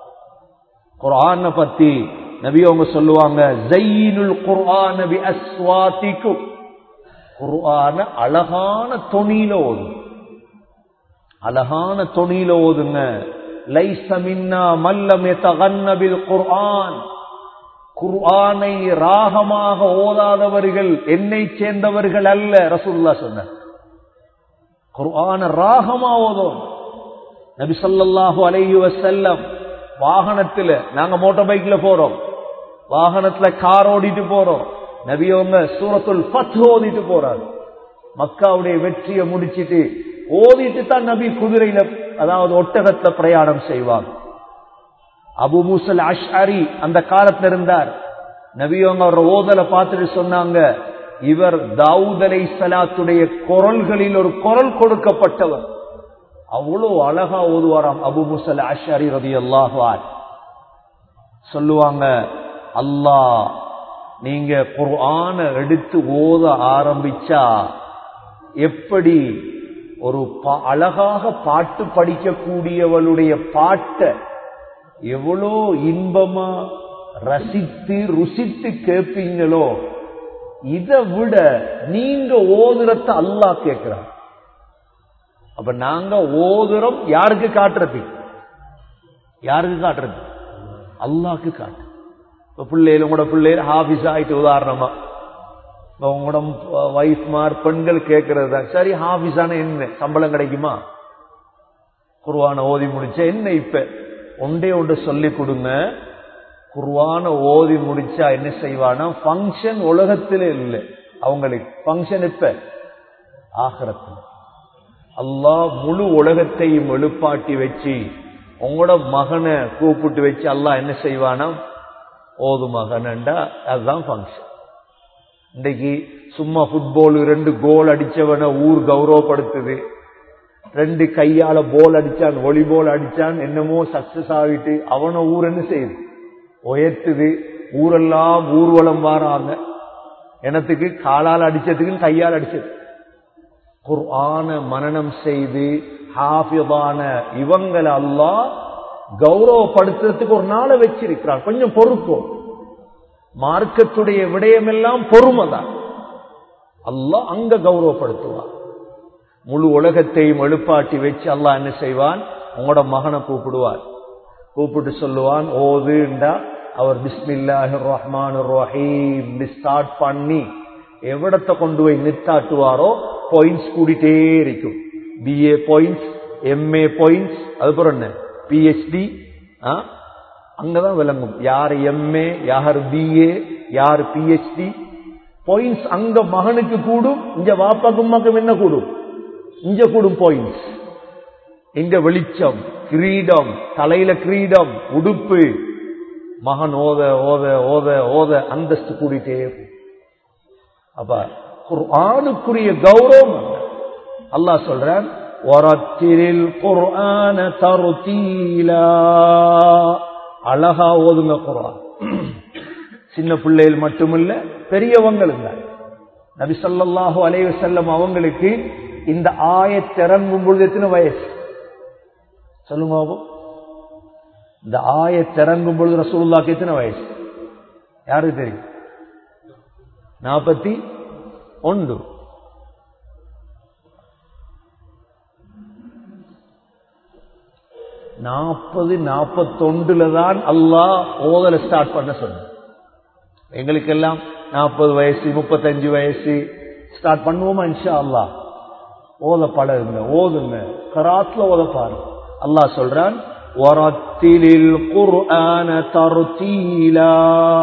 குர்ஆன பத்தி நபி அவங்க சொல்லுவாங்க ஜையினுல் குர்ஆன பி அஸ்வாதிக்கும் குர்ஆன அழகான தொனியில ஓதும் அழகான தொனியில ஓதுங்க லைஸ மின்னா மல்லம் யதகன்ன பில் குர்ஆன் குர்ஆனை ராகமாக ஓதாதவர்கள் என்னை சேர்ந்தவர்கள் அல்ல ரசூலுல்லாஹ் சொன்னார் குர்ஆன ராகமா ஓதும் நபி ஸல்லல்லாஹு அலைஹி வஸல்லம் வாகனத்துல நாங்க மோட்டார் பைக்ல போறோம் வாகனத்துல கார் ஓடிட்டு போறோம் நபியவங்க சூரத்துல் ஃபத் ஓதிட்டு போறாரு மக்காவுடைய வெற்றியை முடிச்சிட்டு ஓதிட்டு தான் நபி குதிரையில அதாவது ஒட்டகத்துல பிரயாணம் செய்வாங்க அபு மூசல் அஷ்அரி அந்த காலத்துல இருந்தார் நபியவங்க அவர் ஓதலை பார்த்துட்டு சொன்னாங்க இவர் தாவூத் அலை சலாத்துடைய குரல்களில் ஒரு குரல் கொடுக்கப்பட்டவர் அவ்வளவு அழகா ஓதுவாராம் அபு முசல் அஷரி ரதி அல்லாஹார் சொல்லுவாங்க அல்லாஹ் நீங்க குர்ஆன எடுத்து ஓத ஆரம்பிச்சா எப்படி ஒரு பா- அழகாக பாட்டு படிக்கக்கூடியவளுடைய பாட்டை எவ்வளோ இன்பமா ரசித்து ருசித்து கேட்பீங்களோ இதை விட நீங்க ஓதுறத அல்லாஹ் கேட்கிறான் அப்ப நாங்க ஓதுறோம் யாருக்கு காட்டுறது யாருக்கு காட்டுறது அல்லாஹ்க்கு காட்டு இப்ப பிள்ளைகள் உங்களோட பிள்ளைகள் ஹாபிஸ் ஆயிட்டு உதாரணமா இப்ப உங்களோட வைஃப்மார் பெண்கள் கேட்கறது தான் சரி ஹாபிஸான என்ன சம்பளம் கிடைக்குமா குருவான ஓதி முடிச்ச என்ன இப்ப ஒன்றே ஒன்று சொல்லி கொடுங்க குருவான ஓதி முடிச்சா என்ன செய்வானா ஃபங்க்ஷன் உலகத்திலே இல்லை அவங்களுக்கு ஃபங்க்ஷன் இப்ப ஆகரத்தில் அல்லாஹ் முழு உலகத்தையும் எழுப்பாட்டி வச்சு உங்களோட மகனை கூப்பிட்டு வச்சு அல்லாஹ் என்ன செய்வானா ஓது மகனண்டா அதுதான் ஃபங்க்ஷன் இன்னைக்கு சும்மா ஃபுட்பால் ரெண்டு கோல் அடிச்சவனை ஊர் கௌரவப்படுத்துது ரெண்டு கையால போல் அடிச்சான் வாலிபால் அடிச்சான் என்னமோ சக்சஸ் ஆகிட்டு அவனை ஊர் என்ன செய்யுது உயர்த்துது ஊரெல்லாம் ஊர்வலம் வாராங்க எனத்துக்கு காலால் அடிச்சதுக்கு கையால் அடிச்சது குர்ஆன மனனம் செய்து ஹாஃபிதான இவங்களை அல்லாஹ் கௌரவப்படுத்துறதுக்கு ஒரு நாளை வச்சிருக்கிறான் கொஞ்சம் பொறுப்போம் மார்க்கத்துடைய விடயமெல்லாம் பொறுமைதான் அல்லாஹ் அங்க கௌரவப்படுத்துவான் முழு உலகத்தையும் எழுப்பாட்டி வச்சு அல்லாஹ் என்ன செய்வான் உங்களோட மகனை கூப்பிடுவார் கூப்பிட்டு சொல்லுவான் ஓதுண்டா அவர் பிஸ்மில்லாஹி ரஹ்மான் ரஹீம் ஸ்டார்ட் பண்ணி எவிடத்தை கொண்டு போய் நித்தாட்டுவாரோ பாயிண்ட்ஸ் கூடிட்டே இருக்கும் பிஏ பாயிண்ட்ஸ் எம்ஏ பாயிண்ட்ஸ் அதுக்கப்புறம் என்ன பிஹெச்டி அங்கதான் விளங்கும் யார் எம்ஏ யார் பிஏ யார் பிஹெச்டி பாயிண்ட்ஸ் அங்க மகனுக்கு கூடும் இங்க வாப்பாக்கும் அம்மாக்கும் என்ன கூடும் இங்க கூடும் பாயிண்ட்ஸ் இங்க வெளிச்சம் கிரீடம் தலையில கிரீடம் உடுப்பு மகன் ஓத ஓத ஓத ஓத அந்தஸ்து கூடிட்டே இருக்கும். அப்ப குர்ஆனுக்குரிய கௌரவம் அல்ல. அல்லாஹ் சொல்றான் "வரத்திலில் குர்ஆன தர்தீலா." அழகா ஓதுங்க குர்ஆன் சின்ன பிள்ளைகள் மட்டுமில்ல பெரியவங்களுங்க நபி ஸல்லல்லாஹு அலைஹி வஸல்லம் அவங்களுக்கு இந்த ஆயத் இறங்கும் பொழுது எத்தனை வயசு சொல்லுங்க பாப்போம். இந்த ஆயத் இறங்கும் பொழுது ரசூலுல்லாஹ்க்கு எத்தனை வயசு யாருக்கு தெரியும் நாற்பத்தி உண்டு நாற்பது நாற்பத்தொண்டுல தான் அல்லாஹ் ஓதல ஸ்டார்ட் பண்ண சொன்ன எங்களுக்கெல்லாம் நாற்பது வயசு முப்பத்தஞ்சு வயசு ஸ்டார்ட் பண்ணுவோமா இன்ஷா அல்லாஹ் ஓத பழகுங்க ஓதுங்க கராத்துல ஓத பாரு அல்லாஹ் சொல்றான் ஒரத்திலில் குர்ஆன தருத்தீலா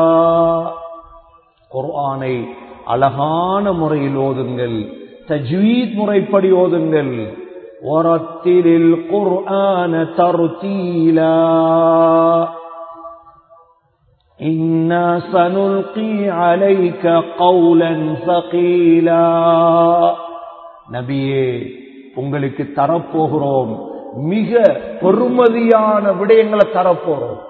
குர்ஆனை அழகான முறையில் ஓதுங்கள் தஜ்வீத் முறைப்படி ஓதுங்கள் ஒரத்திலில் குர்ஆன தருத்தீலா إنا سنلقي عليك قولا ثقيلا நபியே உங்களுக்கு தரப்போகிறோம் மிக பெருமதியான விடயங்களை தரப்போறோம்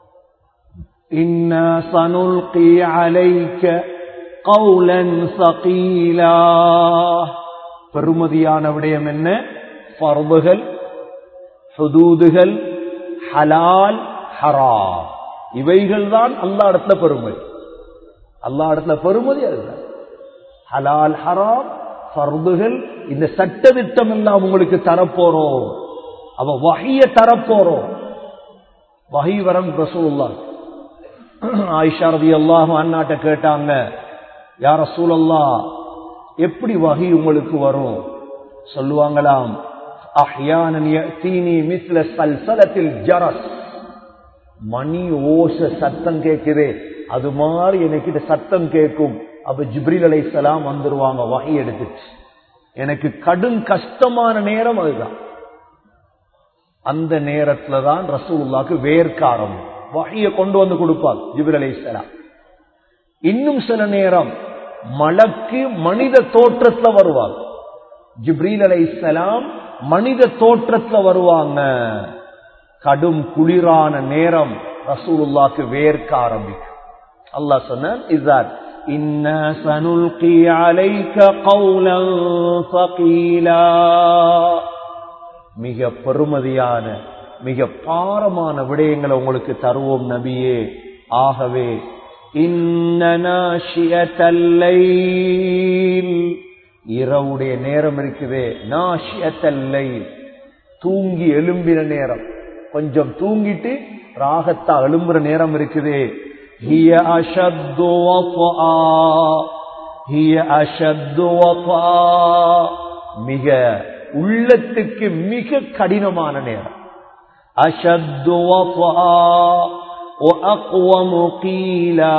إنا سنلقي عليك قولا ثقيلا பெருமதியான விடயம் என்ன பர்வுகள் ஹுதூதுகள் ஹலால் ஹராம் இவைகள் தான் அல்லா இடத்துல பெருமை அல்லா இடத்துல பெருமதி அதுதான் ஹலால் ஹராம் பர்துகள் இந்த சட்ட திட்டம் எல்லாம் உங்களுக்கு தரப்போறோம் அவ வகைய தரப்போறோம் வகை வரம் ரசூல்லா ஆயிஷா ரதி அல்லாஹும் அண்ணாட்ட கேட்டாங்க யார சூழல்லா எப்படி வகை உங்களுக்கு வரும் சொல்லுவாங்களாம் அஹ்யானன் யஅதீனி மிஸ்ல சல்சலத்தில் ஜரஸ் மணி ஓச சத்தம் கேட்குதே அது மாதிரி எனக்கு சத்தம் கேட்கும் அப்ப ஜிப்ரில் அலைசலாம் வந்துருவாங்க வகை எடுத்துச்சு எனக்கு கடும் கஷ்டமான நேரம் அதுதான் அந்த நேரத்துல தான் ரசூலுல்லாக்கு வேர்க்காரம் வகைய கொண்டு வந்து கொடுப்பார் ஜிப்ரில் அலைசலாம் இன்னும் சில நேரம் மலக்கு மனித தோற்றத்துல வருவாங்க ஜிப்ரீல் அலைசலாம் மனித தோற்றத்துல வருவாங்க கடும் குளிரான நேரம் ரசூலுல்லாக்கு வேர்க்க ஆரம்பிக்கும் அல்லாஹ் சொன்னான் இதான் இன்னா சனுல்கி அலைக்க கௌலம் ஃபகீலா மிக பெருமதியான மிக பாரமான விடயங்களை உங்களுக்கு தருவோம் நபியே ஆகவே இரவுடைய நேரம் இருக்குதே நாஷியத்தல்லை தூங்கி எழும்பின நேரம் கொஞ்சம் தூங்கிட்டு ராகத்தா எழும்புற நேரம் இருக்குது ஹிய அஷத்து வஃபா. ஹிய அஷத்து வஃபா. மிக உள்ளத்துக்கு மிக கடினமான நேரம் அஷத்து வஃபா وأقوم قيلا.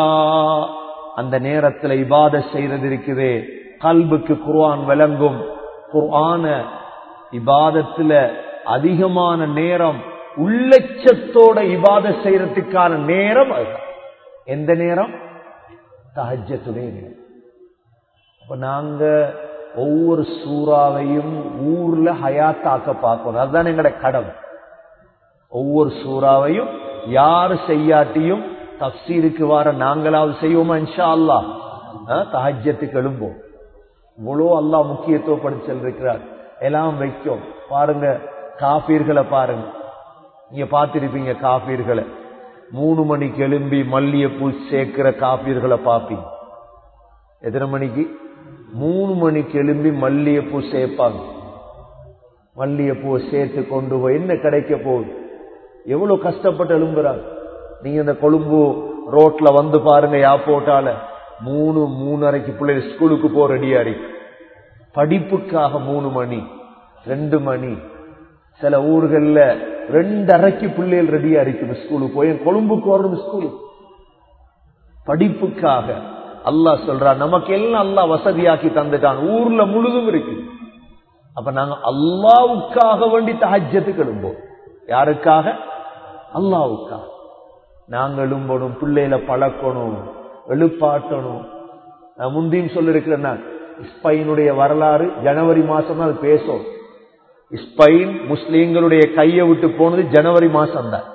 அந்த நேரத்தில் இபாத செய்யறது இருக்குதே கல்புக்கு குர்ஆன் விளங்கும் குர்ஆன இபாதத்துல அதிகமான நேரம் உள்ளச்சத்தோட இபாத செய்யறதுக்கான நேரம் அதுதான் எந்த நேரம் தஹஜத்துடைய நேரம் அப்ப நாங்க ஒவ்வொரு சூறாவையும் ஊர்ல ஹயாத்தாக்க பார்க்கணும் அதுதான் எங்கட கடமை ஒவ்வொரு சூறாவையும் யாரு செய்யாட்டியும் தப்சீருக்கு வர நாங்களாவது செய்வோமா இன்ஷா அல்லா தஹஜத்துக்கு எழும்போம் இவ்வளோ அல்லாஹ் முக்கியத்துவப்படுத்தி செல்லிருக்கிறார் எல்லாம் வைக்கும் பாருங்க காபீர்களை பாருங்க நீங்க பார்த்திருப்பீங்க காபீர்களை மூணு மணிக்கு எழும்பி மல்லிகைப்பூ சேர்க்கிற காபீர்களை பார்ப்பீங்க எத்தனை மணிக்கு மூணு மணிக்கு எழும்பி மல்லிகைப்பூ சேர்ப்பாங்க மல்லிகைப்பூவை சேர்த்து கொண்டு போய் என்ன கிடைக்க போகுது எவ்வளவு கஷ்டப்பட்டு எழும்புறாங்க நீங்க இந்த கொழும்பு ரோட்ல வந்து பாருங்க யாப்போட்டால மூணு மூணரைக்கு பிள்ளைகள் ஸ்கூலுக்கு போ ரெடியா இருக்கு படிப்புக்காக மூணு மணி ரெண்டு மணி சில ஊர்கள்ல ரெண்டரைக்கு பிள்ளைகள் ரெடியா இருக்கும் ஸ்கூலுக்கு போய் கொழும்புக்கு வரணும் ஸ்கூலுக்கு படிப்புக்காக அல்லாஹ் சொல்றான் நமக்கு எல்லாம் அல்லாஹ் வசதியாக்கி தந்துட்டான் ஊர்ல முழுதும் இருக்கு அப்ப நாங்க அல்லாவுக்காக வேண்டி தஹஜத்துக்கு எழும்போம் யாருக்காக அல்லாவுக்காக நாங்க எழும்பணும் பிள்ளையில பழக்கணும் எழுப்பாட்டணும் நான் முந்தியும் சொல்லிருக்கிறேன் நான் ஸ்பெயினுடைய வரலாறு ஜனவரி மாசம் அது பேசும் ஸ்பெயின் முஸ்லீம்களுடைய கையை விட்டு போனது ஜனவரி மாசம் தான்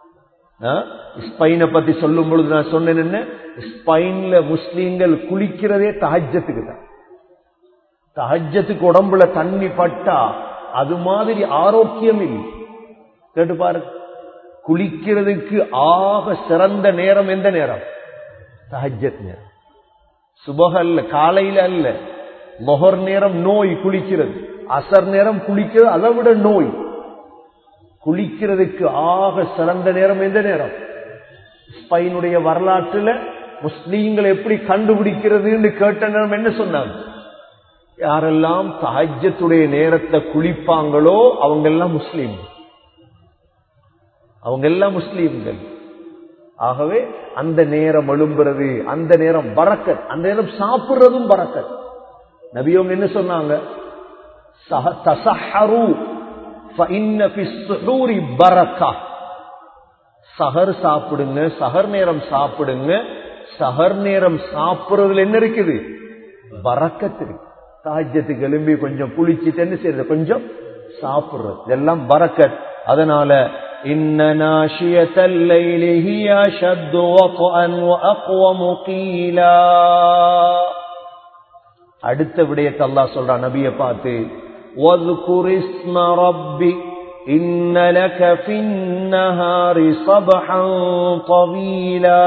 ஸ்பெயினை பத்தி சொல்லும் பொழுது நான் சொன்னேன் என்ன ஸ்பெயின்ல முஸ்லீம்கள் குளிக்கிறதே தஹஜத்துக்கு தான் தஹஜத்துக்கு உடம்புல தண்ணி பட்டா அது மாதிரி ஆரோக்கியம் இல்லை கேட்டு பாருங்க குளிக்கிறதுக்கு ஆக சிறந்த நேரம் எந்த நேரம் தஹஜத் நேரம் சுபக அல்ல காலையில அல்ல மொஹர் நேரம் நோய் குளிக்கிறது அசர் நேரம் குளிக்கிறது அதை விட நோய் குளிக்கிறதுக்கு ஆக சிறந்த நேரம் எந்த நேரம் ஸ்பெயினுடைய வரலாற்றுல முஸ்லீம்களை எப்படி கண்டுபிடிக்கிறதுன்னு கேட்ட நேரம் என்ன சொன்னாங்க யாரெல்லாம் தஹஜத்துடைய நேரத்தை குளிப்பாங்களோ அவங்க எல்லாம் முஸ்லீம் அவங்க எல்லாம் முஸ்லீம்கள் ஆகவே அந்த நேரம் எழும்புறது அந்த நேரம் பறக்கத் அந்த நேரம் சாப்பிடுறதும் பறக்கத் நபியவங்க என்ன சொன்னாங்க சஹ- தசஹரு ஃபஇன்ன ஃபிஸ் சுஹூரி பரக்கா சஹர் சாப்பிடுங்க சஹர் நேரம் சாப்பிடுங்க சஹர் நேரம் சாப்பிடுறதுல என்ன இருக்குது பறக்கத்து இருக்கு தாஜ்யத்துக்கு எழும்பி கொஞ்சம் குளிச்சுட்டு என்ன செய்யறது கொஞ்சம் சாப்பிடுறது இதெல்லாம் பறக்கத் அதனால இன்ன நாஷியத்தல் லைலி ஹிய அஷத்து வத்அன் வஅக்வமு கீலா அடுத்த விடயத்தை அல்லாஹ் சொல்றான் நபியை பார்த்து وَاذْكُرِ اسْمَ رَبِّكَ إِنَّ لَكَ فِي النَّهَارِ صَبْحًا طَوِيلًا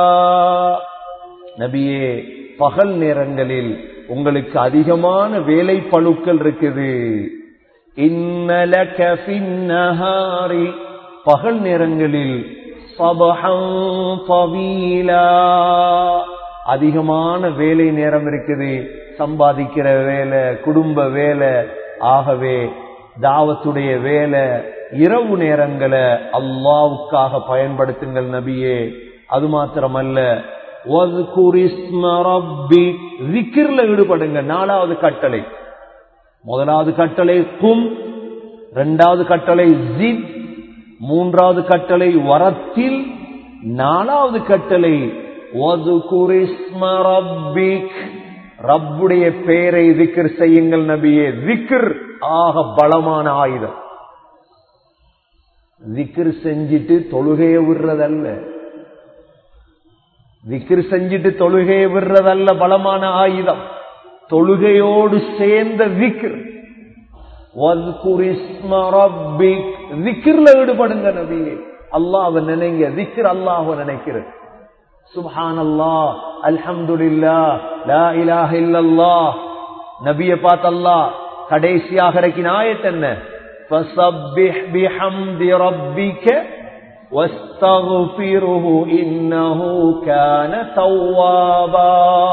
நபியே பகல் நேரங்களில் உங்களுக்கு அதிகமான வேலை பழுக்கள் இருக்குது إِنَّ لَكَ فِي النَّهَارِ பகல் நேரங்களில் صَبْحًا طَوِيلًا அதிகமான வேலை நேரம் இருக்குது சம்பாதிக்கிற வேலை குடும்ப வேலை ஆகவே தாவத்துடைய வேலை இரவு நேரங்களை அல்லாவுக்காக பயன்படுத்துங்கள் நபியே அது மாத்திரமல்ல وَاذْكُرِ اسْمَ رَبِّكَ ذِكْرல ஈடுபடுங்க நாலாவது கட்டளை முதலாவது கட்டளை கும் இரண்டாவது கட்டளை ஜித் மூன்றாவது கட்டளை வரத்தில் நாலாவது கட்டளை وَاذْكُرِ اسْمَ رَبِّكَ ரப்புடைய பெயரை திக்ர் செய்யுங்கள் நபியே திக்ர் ஆக பலமான ஆயுதம் திக்ர் செஞ்சிட்டு தொழுகையை விடுறதல்ல திக்ர் செஞ்சிட்டு தொழுகையை விடுறதல்ல பலமான ஆயுதம் தொழுகையோடு சேர்ந்த திக்ர் வத்குர் இஸ்ம ரப்பிக். திக்ர்ல ஈடுபடுங்க நபியே அல்லாஹ்வை நினைங்க திக்ர் அல்லாஹ்வை நினைக்கிறது சுப்ஹான் அல்லாஹ் அல்ஹம்துலில்லா லா இலாஹ இல்லல்லாஹ் நபிய பார்த்து அல்லாஹ் கடைசியாக இறக்கின ஆயத் என்ன ஃபஸப்பிஹ் பிஹம்தி ரப்பிக வஸ்தக்ஃபிருஹு இன்னஹு கான தவ்வாபா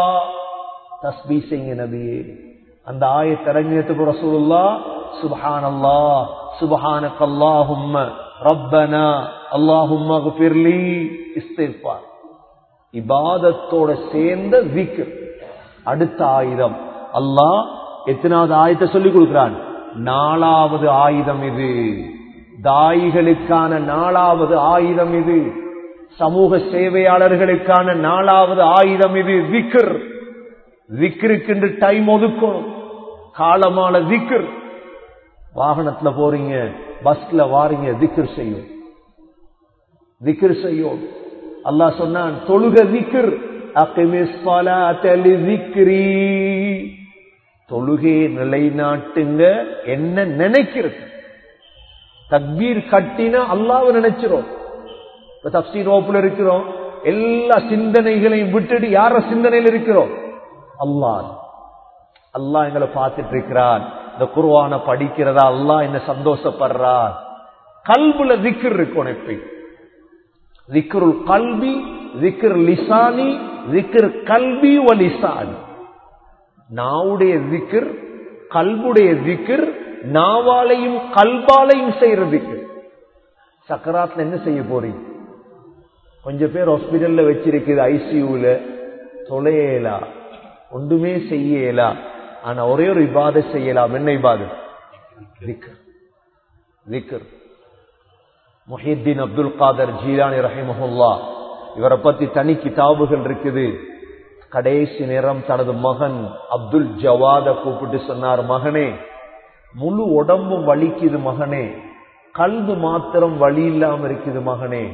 தஸ்பீஹ் செய்யுங்க நபியே அந்த ஆயத் இறங்கியதுக்கு ரசூலுல்லாஹ் சுப்ஹான் அல்லாஹ் சுப்ஹானக அல்லாஹும்ம ரப்பனா அல்லாஹும்ம இக்ஃபிர்லி இஸ்திக்ஃபார் இபாதத்தோட சேர்ந்த விக்ர் அடுத்த ஆயுதம் அல்லாஹ் எத்தனாவது ஆயுதத்தை சொல்லிக் கொடுக்கிறான் நாலாவது ஆயுதம் இது தாயிகளுக்கான நாலாவது ஆயுதம் இது சமூக சேவையாளர்களுக்கான நாலாவது ஆயுதம் இது விக்ர் விக்ருக்கென்று டைம் ஒதுக்கணும் காலமான விக்ர் வாகனத்துல போறீங்க பஸ்ல வாரீங்க திக்ர் செய்யும் திக்ர் செய்யும் அல்லாஹ் சொன்னான் தொழுக திக்ர் அகிமிஸ் ஸலாத்த லிذிக்ரி தொழுகையை நிலைநாட்டுங்க என்ன நினைக்கிறது தக்பீர் கட்டினா அல்லாஹ்வை நினைச்சிரும் இப்ப தப்சீர் வகுப்புல இருக்கிறோம் எல்லா சிந்தனைகளையும் விட்டுட்டு யார சிந்தனையில் இருக்கிறோம் அல்லாஹ் அல்லாஹ் எங்களை பார்த்துட்டு இருக்கிறான் இந்த குர்ஆனை படிக்கிறதா அல்லாஹ் என்ன சந்தோஷப்படுறான் கல்புல திக்ர் இருக்கும் எப்பயும் திக்ருல் கல்வி திக்ர் லிசானி திக்ர் கல்வி வ லிசானி நாவுடைய திக்ர் கல்புடைய திக்ர் நாவாலையும் கல்பாலையும் செய்யற திக்ர் சக்கராத்ல என்ன செய்ய போறீங்க கொஞ்சம் பேர் ஹாஸ்பிட்டல்ல வச்சிருக்குது ஐசியூல தொலையலா ஒன்றுமே செய்யலா ஆனா ஒரே ஒரு இபாத செய்யலாம் என்ன இபாதத் திக்ர் திக்ர் முஹித்தீன் அப்துல் காதர் ஜீலானி ரஹிமஹுல்லா இவரை பத்தி தனி கிதாபுகள் இருக்குது கடைசி நேரம் தனது மகன் அப்துல் ஜவாத கூப்பிட்டு சொன்னார் மகனே முழு உடம்பும் வலிக்குது மகனே கல்து மாத்திரம் வலி இல்லாம இருக்குது மகனே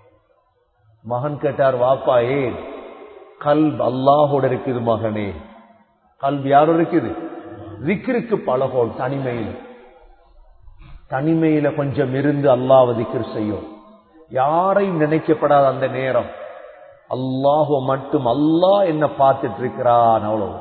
மகன் கேட்டார் வாப்பா ஏ கல்ப் அல்லாஹோட இருக்குது மகனே கல்வி யாரும் இருக்குது விக்ருக்கு பழகோல் தனிமையில் தனிமையில கொஞ்சம் இருந்து அல்லாஹ் திக்ர் செய்யும் யாரையும் நினைக்கப்படாத அந்த நேரம் அல்லாஹுவ மட்டும் அல்லாஹ் என்ன பார்த்துட்டு இருக்கிறான் அவ்வளவு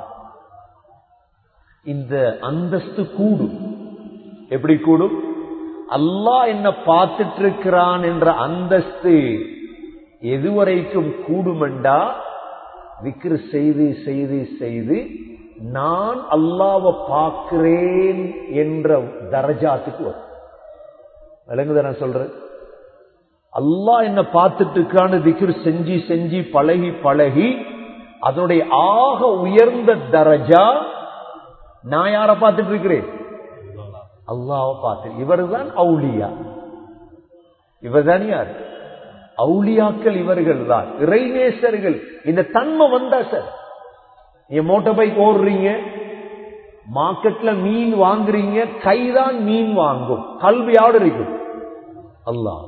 இந்த அந்தஸ்து கூடும் எப்படி கூடும் அல்லாஹ் என்ன பார்த்துட்டு இருக்கிறான் என்ற அந்தஸ்து எதுவரைக்கும் கூடுமெண்டா விக்ரு செய்து செய்து செய்து நான் அல்லாவை பார்க்கிறேன் என்ற தரஜாத்துக்கு வரும் விளங்குத நான் சொல்றேன் அல்லாஹ் என்ன பார்த்துட்டு இருக்கான்னு திக்ரு செஞ்சு செஞ்சு பழகி பழகி அதனுடைய ஆக உயர்ந்த தரஜா நான் யார பார்த்துட்டு இருக்கிறேன் அல்லாவை பார்த்து இவர் தான் அவுலியா இவர் தான் யார் அவுலியாக்கள் இவர்கள் தான் இறைநேசர்கள் இந்த தன்மை வந்தா சார் நீங்க மோட்டார் பைக் ஓடுறீங்க மார்க்கெட்ல மீன் வாங்குறீங்க கைதான் மீன் வாங்கும் கல்வியோடு இருக்கும் அல்லாஹ்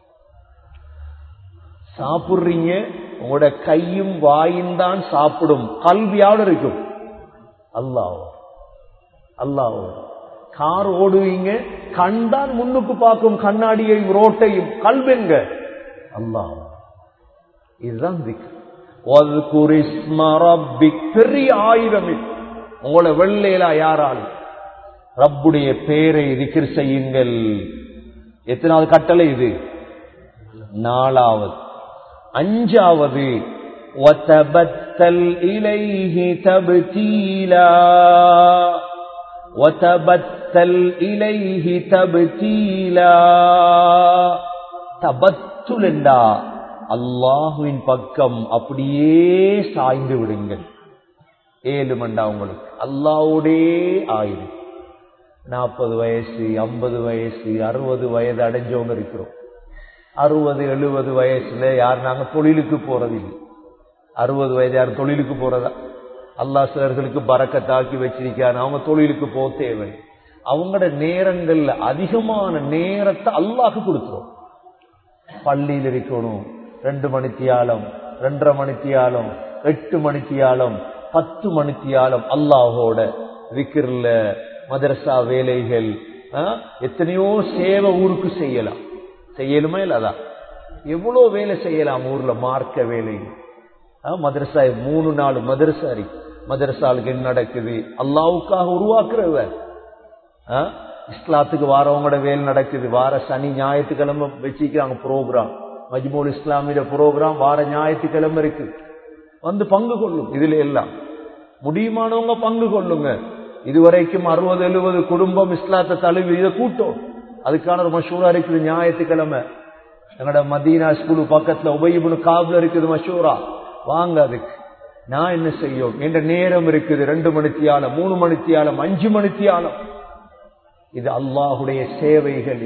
சாப்பிடுறீங்க உங்களோட கையும் வாயும் தான் சாப்பிடும் கல்வியோடு இருக்கும் அல்லாஹ் அல்லாஹ் கார் ஓடுவீங்க கண்தான் முன்னுக்கு பார்க்கும் கண்ணாடியையும் ரோட்டையும் கல்வெங்க அல்லாஹ் இதுதான் திக்கு பெரிய ஆயுதம் உங்களை வெள்ளையிலா யாராலும் ரப்புடைய பேரை திக்ர் செய்யுங்கள் எத்தனாவது கட்டளை இது நாலாவது அஞ்சாவது وتبتل إليه تبتيلا وتبتل إليه تبتيلا தபத்துல் என்றா அல்லாஹுவின் பக்கம் அப்படியே சாய்ந்து விடுங்கள் ஏழு மண்டா உங்களுக்கு அல்லாவோடே ஆயுது நாற்பது வயசு ஐம்பது வயசு அறுபது வயது அடைஞ்சவங்க இருக்கிறோம் அறுபது எழுபது வயசுல யார் நாங்க தொழிலுக்கு போறதில்லை அறுபது வயது யார் தொழிலுக்கு போறதா அல்லா சிலர்களுக்கு பறக்கத்தாக்கி வச்சிருக்காரு அவங்க தொழிலுக்கு போக தேவை அவங்களோட நேரங்கள்ல அதிகமான நேரத்தை அல்லாஹ் கொடுத்துரும் பள்ளியில் இருக்கணும் ரெண்டு மணித்தியாலம் ரெண்டரை மணித்தியாலம் எட்டு மணித்தியாலம் பத்து மணித்தியாலம் அல்லாஹோட விக்கிரல மதரசா வேலைகள் எத்தனையோ சேவை ஊருக்கு செய்யலாம் செய்யலுமே இல்லாதான் எவ்வளவு வேலை செய்யலாம் ஊர்ல மார்க்க வேலை மதரசா மூணு நாலு மதரசா இருக்கு மதரசாலுக்கு என்ன நடக்குது அல்லாவுக்காக உருவாக்குறவ இஸ்லாத்துக்கு வாரவங்களோட வேலை நடக்குது வார சனி ஞாயிற்றுக்கிழமை வச்சுக்கிறாங்க ப்ரோக்ராம் மஜ்மூல் இஸ்லாமிய ப்ரோக்ராம் வார ஞாயிற்றுக்கிழமை இருக்கு வந்து பங்கு கொள்ளும் இதுல எல்லாம் முடியுமானவங்க பங்கு கொள்ளுங்க இதுவரைக்கும் அறுபது எழுபது குடும்பம் இஸ்லாத்தை தழுவி இதை கூட்டம் அதுக்கான ஒரு மஷூரா இருக்குது ஞாயிற்றுக்கிழமை எங்களோட மதீனா ஸ்கூல் பக்கத்துல உபயிபுனு காபுல இருக்குது மஷூரா வாங்க அதுக்கு நான் என்ன செய்யும் என்ற நேரம் இருக்குது ரெண்டு மணித்தியாலம் மூணு மணித்தியாலம் அஞ்சு மணித்தியாலம் இது அல்லாஹுடைய சேவைகள்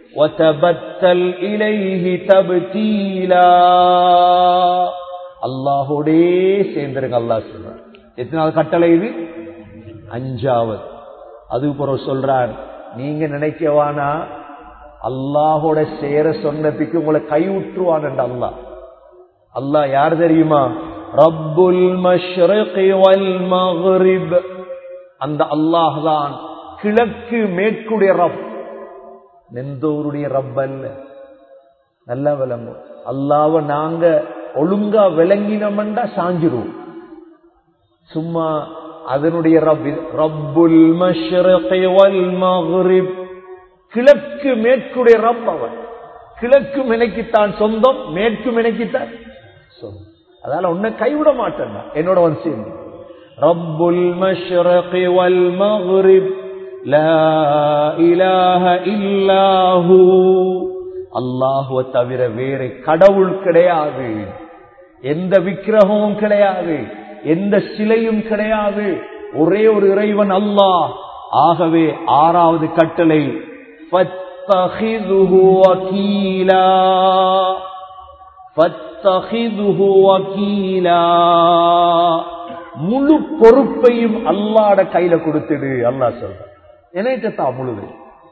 அல்லாஹோடே சேர்ந்திருங்க அல்லாஹ் சொல்றான் எத்தனாவது கட்டளை இது அஞ்சாவது அது பிறகு சொல்றான் நீங்க நினைக்கவானா அல்லாஹோட சேர சொன்னதுக்கு உங்களை கைவிட்டுருவான் அல்லாஹ் அல்லாஹ் யார் தெரியுமா ரப்புல் மஷ்ரிகி வல் மக்ரிப் அந்த அல்லாஹ் தான் கிழக்கு மேற்குடைய ரப் நெந்தோருடைய ரப் அல்ல நல்லா விளங்கும் அல்லாவ நாங்க ஒழுங்கா விளங்கினோம்டா சாஞ்சிருவோம் சும்மா அதனுடைய ரப் ரப்புல் மஷ்ரிகி வல் மக்ரிப் கிழக்கு மேற்குடைய ரப் அவன் கிழக்கு மெனக்கித்தான் சொந்தம் மேற்கு மெனக்கித்தான் சொந்தம் அதனால உன்னை கைவிட மாட்டேன் என்னோட வந்து சேர்ந்து ரப்புல் மஷ்ரகி வல் மக்ரிப் லா இலாஹ இல்லாஹு அல்லாஹுவ தவிர வேற கடவுள் கிடையாது எந்த விக்கிரகமும் கிடையாது எந்த சிலையும் கிடையாது ஒரே ஒரு இறைவன் அல்லாஹ் ஆகவே ஆறாவது கட்டளை فاتخذه وكيلا فاتخذه وكيلا முழு பொறுப்பையும் அல்லாட கையில கொடுத்துடு அல்லா சொல்ற என்னைட்டா முழுது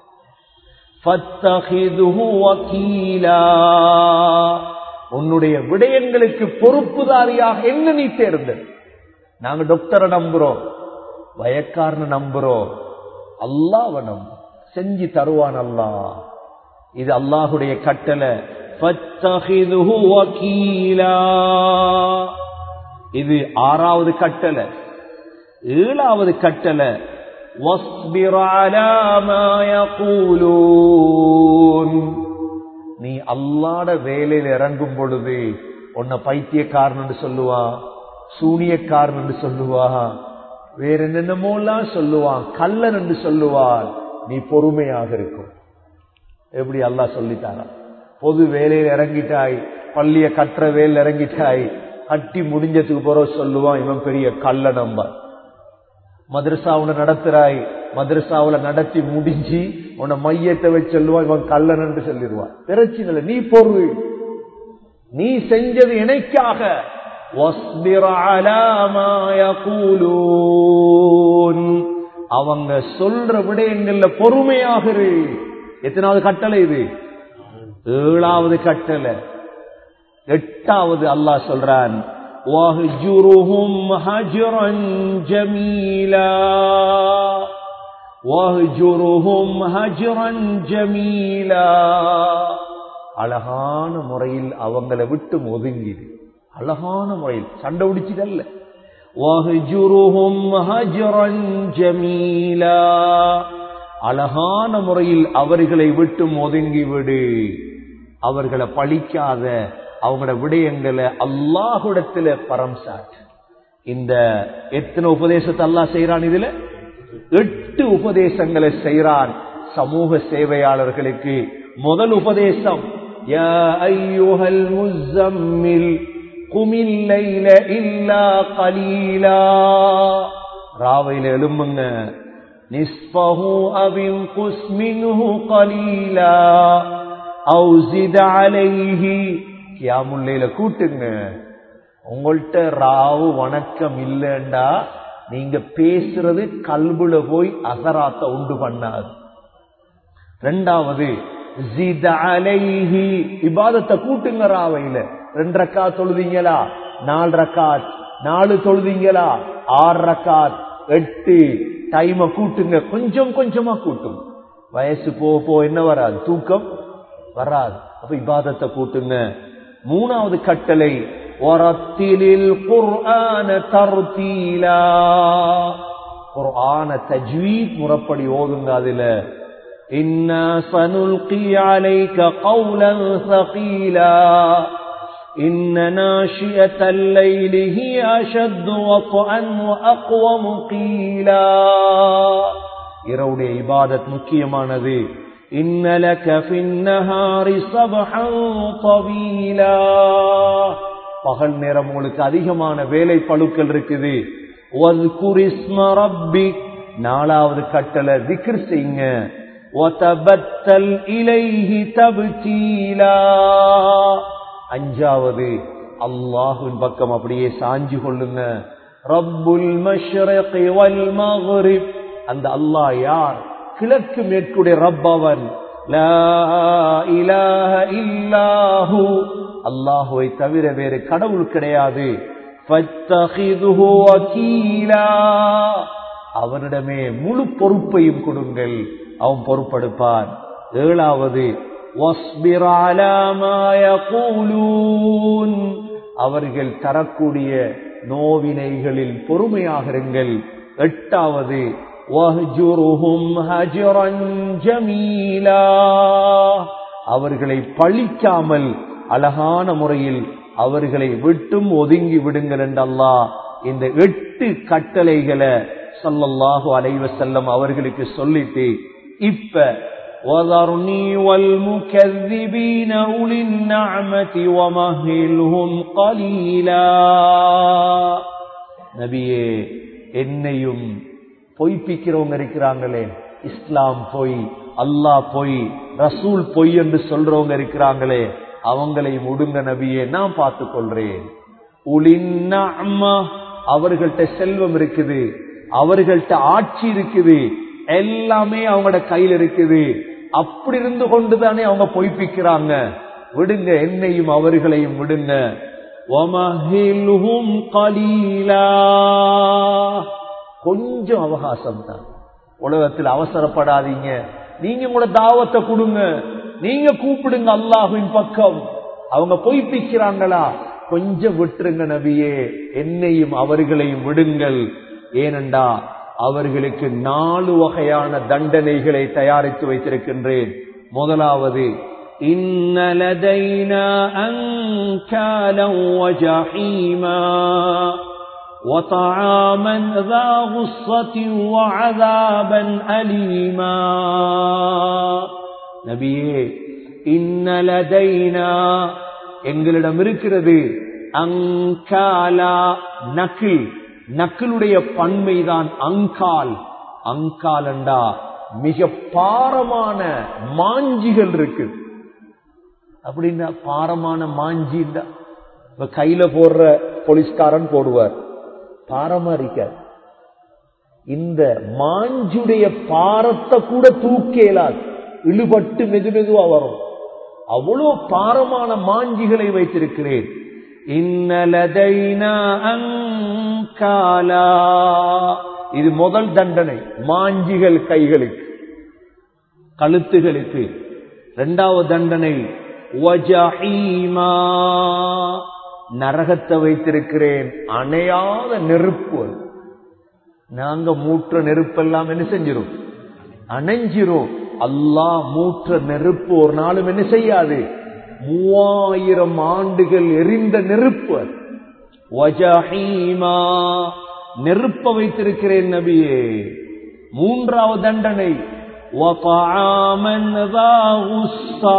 உன்னுடைய விடயங்களுக்கு பொறுப்புதாரியாக என்ன நீ தேர்ந்தது நாங்க டாக்டரை நம்புறோம் வயக்காரனை நம்புறோம் அல்லாவ நம்புறோம் செஞ்சு தருவான் அல்லா இது அல்லாஹுடைய கட்டளை فاتخذه وكيلا இது ஆறாவது கட்டளை ஏழாவது கட்டளை واصبر على ما يقولون நீ அல்லாட வேலையில் இறங்கும் பொழுது உன்னை பைத்தியக்காரன் சொல்லுவான் சூனியக்காரன் என்று சொல்லுவான் வேற என்னென்னமோலாம் சொல்லுவான் கல்லன் என்று சொல்லுவான் நீ பொறுமையாக இருக்கும் எப்படி அல்லாஹ் சொல்லித்தாரா பொது வேலையில் இறங்கிட்டாய் பள்ளிய கற்ற வேலையில் இறங்கிட்டாய் கட்டி முடிஞ்சதுக்கு பிறகு சொல்லுவான் இவன் பெரிய கல்ல நம்ப மதரசாவுல நடத்துறாய் மதரசாவுல நடத்தி முடிஞ்சு உன்னை மையத்தை வச்சு சொல்லுவான் இவன் கல்லன் என்று சொல்லிடுவான் பிரச்சனை இல்லை நீ பொறு நீ செஞ்சது எனக்காக واصبر على ما يقولون அவங்க சொல்ற விடயங்கள்ல பொறுமையாக இரு எத்தனாவது கட்டளை இது ஏழாவது கட்டளை எட்டாவது அல்லாஹ் சொல்றான் وَاهْجُرْهُمْ هَجْرًا جَمِيلًا وَاهْجُرْهُمْ هَجْرًا جَمِيلًا அழகான முறையில் அவங்களை விட்டு ஒதுங்கிடு அழகான முறையில் சண்டை உடிச்சதல்ல وَاهْجُرْهُمْ هَجْرًا جَمِيلًا அழகான முறையில் அவர்களை விட்டு ஒதுங்கி விடு அவர்களை பழிக்காத அவங்களோட விடயங்களை அல்லாஹுடத்துல பரம் சாட் இந்த எத்தனை உபதேசத்தை அல்லாஹ் செய்யறான் இதுல எட்டு உபதேசங்களை செய்யறான் சமூக சேவையாளர்களுக்கு முதல் உபதேசம் யா ஐயுஹல் முஸம்மில் குமில் லைல இல்லா கலீலா ராவையில எழும்புங்க நிஸ்பஹு அவின் குஸ்மின்ஹு கலீலா அவு ஜித் அலைஹி கியாமுல்லையில கூட்டுங்க உங்கள்கிட்ட ராவு வணக்கம் இல்லைண்டா நீங்க பேசுறது கல்புல போய் அசராத்த உண்டு பண்ணாது ரெண்டாவது ஜித் அலைஹி இபாதத்தை கூட்டுங்க ராவையில ரெண்டு ரக்கா தொழுதீங்களா நாலு ரக்காத் நாலு தொழுதீங்களா ஆறு ரக்காத் எட்டு டைம கூட்டுங்க கொஞ்சம் கொஞ்சமா கூட்டும் வயசு போக போ என்ன வராது தூக்கம் வராது அப்ப இபாதத்தை கூட்டுங்க மூணாவது கட்டளை ஒரத்திலில் குர்ஆன தர்தீலா குர்ஆன தஜ்வீத் முறப்படி ஓதுங்க அதுல إنا سنلقي عليك قولا ثقيلا إن ناشئة الليل هي أشد وطئا وأقوم قيلا இரவுடைய இபாதத் முக்கியமானது إن لك في النهار صبحا طويلا பகல் நேரம் உங்களுக்கு அதிகமான வேலை பழுக்கள் இருக்குது وَاذْكُرِ اسْمَ رَبِّكَ நாலாவது கட்டளை திக்ர் செய்யுங்க وَتَبَتَّلْ إِلَيْهِ تَبْتِيلًا அஞ்சாவது அல்லாஹ்வின் பக்கம் அப்படியே சாஞ்சு கொள்ளுங்க ரப்புல் மஷ்ரிக் வல் மக்ரிப் அந்த அல்லாஹ் யார் கிழக்கு மேற்குடைய ரப் அவன் லா இலாஹ இல்லாஹு அல்லாஹுவை தவிர வேறு கடவுள் கிடையாது ஃபத்தகிதுஹு வக்கீலா அவனிடமே முழு பொறுப்பையும் கொடுங்கள் அவன் பொறுப்பெடுப்பான் ஏழாவது وَاصْبِرْ عَلَى مَا يَقُولُونَ அவர்கள் தரக்கூடிய நோவினைகளில் பொறுமையாக இருங்கள் எட்டாவது وَهْجُرْهُمْ هَجْرًا جَمِيلًا அவர்களை பழிக்காமல் அழகான முறையில் அவர்களை விட்டும் ஒதுங்கி விடுங்கள் என்று அல்லாஹ் இந்த எட்டு கட்டளைகளை ஸல்லல்லாஹு அலைஹி வஸல்லம் அவர்களுக்கு சொல்லிட்டு இப்ப وَذَرْنِي وَالْمُكَذِّبِينَ أُولِي النَّعْمَةِ وَمَهِّلْهُمْ قَلِيلًا நபியே என்னையும் பொய்ப்பிக்கிறவங்க இருக்கிறாங்களே இஸ்லாம் பொய் அல்லாஹ் பொய் ரசூல் பொய் என்று சொல்றவங்க இருக்கிறாங்களே அவங்களை முடுங்க நபியே நான் பார்த்துக் கொள்றேன் உளின்னாமா அவர்கள்ட்ட செல்வம் இருக்குது அவர்கள்ட்ட ஆட்சி இருக்குது எல்லாமே அவங்களோட கையில் இருக்குது அப்படி இருந்து கொண்டுதானே அவங்க பொய்ப்பிக்கிறாங்க விடுங்க என்னையும் அவர்களையும் விடுங்க وَمَهِّلْهُمْ قَلِيلًا கொஞ்சம் அவகாசம் தான் உலகத்தில் அவசரப்படாதீங்க நீங்க உங்களோட தாவத்தை கொடுங்க நீங்க கூப்பிடுங்க அல்லாஹுவின் பக்கம் அவங்க பொய்ப்பிக்கிறாங்களா கொஞ்சம் விட்டுருங்க நபியே என்னையும் அவர்களையும் விடுங்கள் ஏனண்டா அவர்களுக்கு நாலு வகையான தண்டனைகளை தயாரித்து வைத்திருக்கின்றேன் முதலாவது إن لدينا أنكالا وجحيما وطعاما ذا غصة وعذابا أليما நபியே இன்ன லதைனா எங்களிடம் இருக்கிறது அங்காலா நக்கில் நக்கிலுடைய பன்மைதான் அங்கால் அங்காலண்டா மிக பாரமான மாஞ்சிகள் இருக்கு அப்படின்னா பாரமான மாஞ்சிண்டா இப்ப கையில போடுற போலீஸ்காரன் போடுவார் பாரமா இருக்க இந்த மாஞ்சுடைய பாரத்தை கூட தூக்கேலாது இழுபட்டு மெது மெதுவா வரும் அவ்வளவு பாரமான மாஞ்சிகளை வைத்திருக்கிறேன் இன்னலதைனா அங்காலா இது முதல் தண்டனை மாஞ்சிகள் கைகளுக்கு கழுத்துகளுக்கு இரண்டாவது தண்டனை வஜஹீமா நரகத்தை வைத்திருக்கிறேன் அணையாத நெருப்பு அது. நாங்க மூற்ற நெருப்பெல்லாம் என்ன செஞ்சிரும் அணைஞ்சிரும் அல்லாஹ் மூற்ற நெருப்பு ஒரு நாளும் என்ன செய்யாது மூவாயிரம் ஆண்டுகள் எரிந்த நெருப்பு அது. வஜஹீமா நெருப்ப வைத்திருக்கிறேன் நபியே மூன்றாவது தண்டனை وطعاما ذا غصة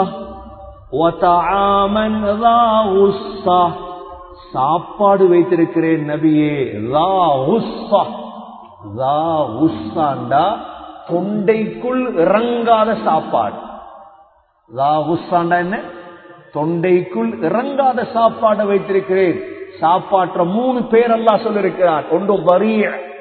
وطعاما ذا غصة சாப்பாடு வைத்திருக்கிறேன் நபியே லா உஸ்ஸா லா உஸ்ஸாண்டா தொண்டைக்குள் இறங்காத சாப்பாடு லா உஸ்ஸாண்டா என்ன தொண்டைக்குள் இறங்காத சாப்பாடை வைத்திருக்கிறேன் சாப்பாற்ற மூணு பேர் எல்லாம் சொல்லிருக்கிறார் ஒன்று பரிய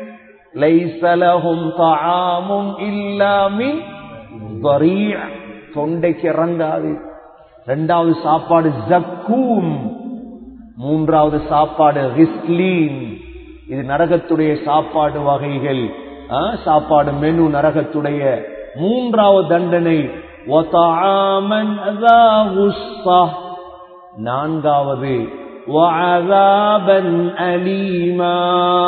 லைசலஹும் தஆமும் இல்லா மின் பரிய தொண்டைக்கு இறங்காது இரண்டாவது சாப்பாடு ஜக்கூம் மூன்றாவது சாப்பாடு ரிஸ்லீன் இது நரகத்துடைய சாப்பாடு வகைகள் ஆ, சாப்பாடு மெனு நரகத்துடைய மூன்றாவது தண்டனை وَطَعَامًا ذَا غُصَّةٍ நான்காவது وَعَذَابًا أَلِيمًا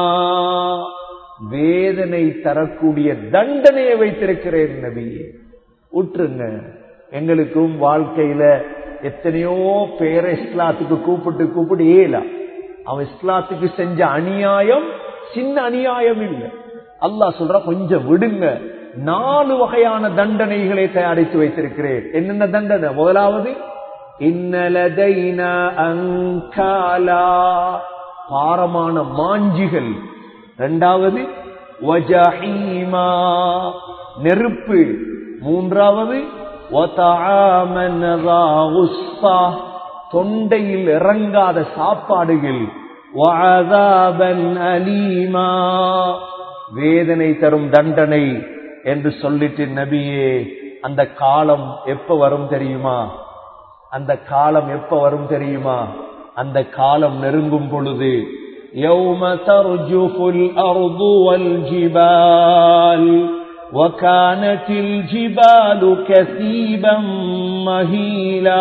வேதனை தரக்கூடிய தண்டனையை வைத்திருக்கிறேன் நபியே விட்டுருங்க எங்களுக்கும் வாழ்க்கையில எத்தனையோ பேரை இஸ்லாத்துக்கு கூப்பிட்டு கூப்பிட்டு ஏலா அவன் இஸ்லாத்துக்கு செஞ்ச அநியாயம் சின்ன அநியாயம் இல்லை அல்லாஹ் சொல்ற கொஞ்சம் விடுங்க நாலு வகையான தண்டனைகளை தயாரித்து வைத்திருக்கிறேன் என்னென்ன தண்டனை முதலாவது இன்னலதைன அங்காலா பாரமான மாஞ்சிகள் இரண்டாவது வஜஹீமா நெருப்பு மூன்றாவது வதஆமன் ذا غصة, தொண்டையில் இறங்காத சாப்பாடுகள் வஅதாபன் அலீமா வேதனை தரும் தண்டனை என்று சொல்லிட்டு நபியே அந்த காலம் எப்ப வரும் தெரியுமா அந்த காலம் எப்ப வரும் தெரியுமா அந்த காலம் நெருங்கும் பொழுது يوم ترجف الأرض والجبال وكانت الجبال كثيبا مهيلا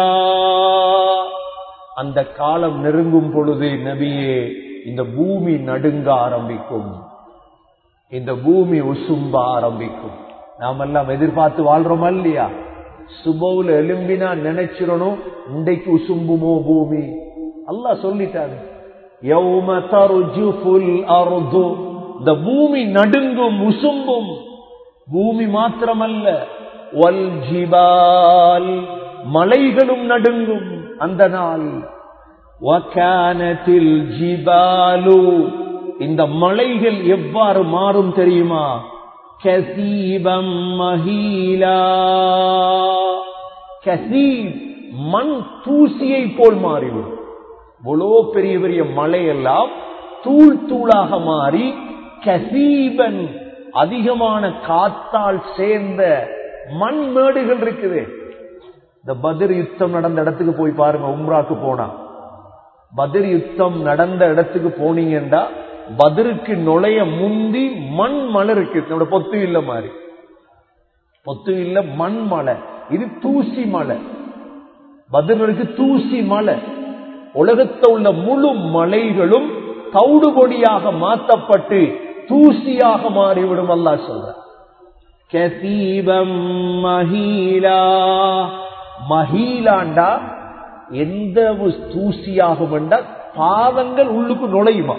அந்த காலம் நெருங்கும் பொழுது நபியே இந்த பூமி நடுங்க ஆரம்பிக்கும் இந்த பூமி உசும்ப ஆரம்பிக்கும் நாமெல்லாம் எதிர்பார்த்து வாழ்றோமா இல்லையா சுபவுல எலும்பினா நினைச்சிடணும் இன்றைக்கு உசும்புமோ பூமி அல்லாஹ் சொல்லிட்டாரு யௌம தர்ஜுஃபுல் அர்து இந்த பூமி நடுங்கும் உசும்பும் பூமி மாத்திரமல்ல வல் ஜிபால் மலைகளும் நடுங்கும் அந்த நாள் வகானத்தில் ஜிபாலு இந்த மலைகள் எவ்வாறு மாறும் தெரியுமா கசீபம் மஹீலா கசீப் மண் தூசியை போல் மாறிவிடும் இவ்வளோ பெரிய பெரிய மலையெல்லாம் தூள் தூளாக மாறி கசீபன் அதிகமான காத்தால் சேர்ந்த மண் மேடுகள் இருக்குது இந்த பதிர் யுத்தம் நடந்த இடத்துக்கு போய் பாருங்க உம்ராக்கு போனா பதிர் யுத்தம் நடந்த இடத்துக்கு போனீங்கன்னா பதிருக்கு நுழைய முந்தி மண் மலை இருக்கு நம்மளோட பொத்து இல்ல மாதிரி பொத்து இல்ல மண் மலை இது தூசி மலை பதிலுக்கு தூசி மலை உலகத்தில் உள்ள முழு மலைகளும் தவுடு பொடியாக மாற்றப்பட்டு தூசியாக மாறிவிடும் அல்லா சொல்ற கசீபம் மஹீலா மஹீலாண்டா எந்த தூசியாகும் என்றால் பாதங்கள் உள்ளுக்கு நுழையுமா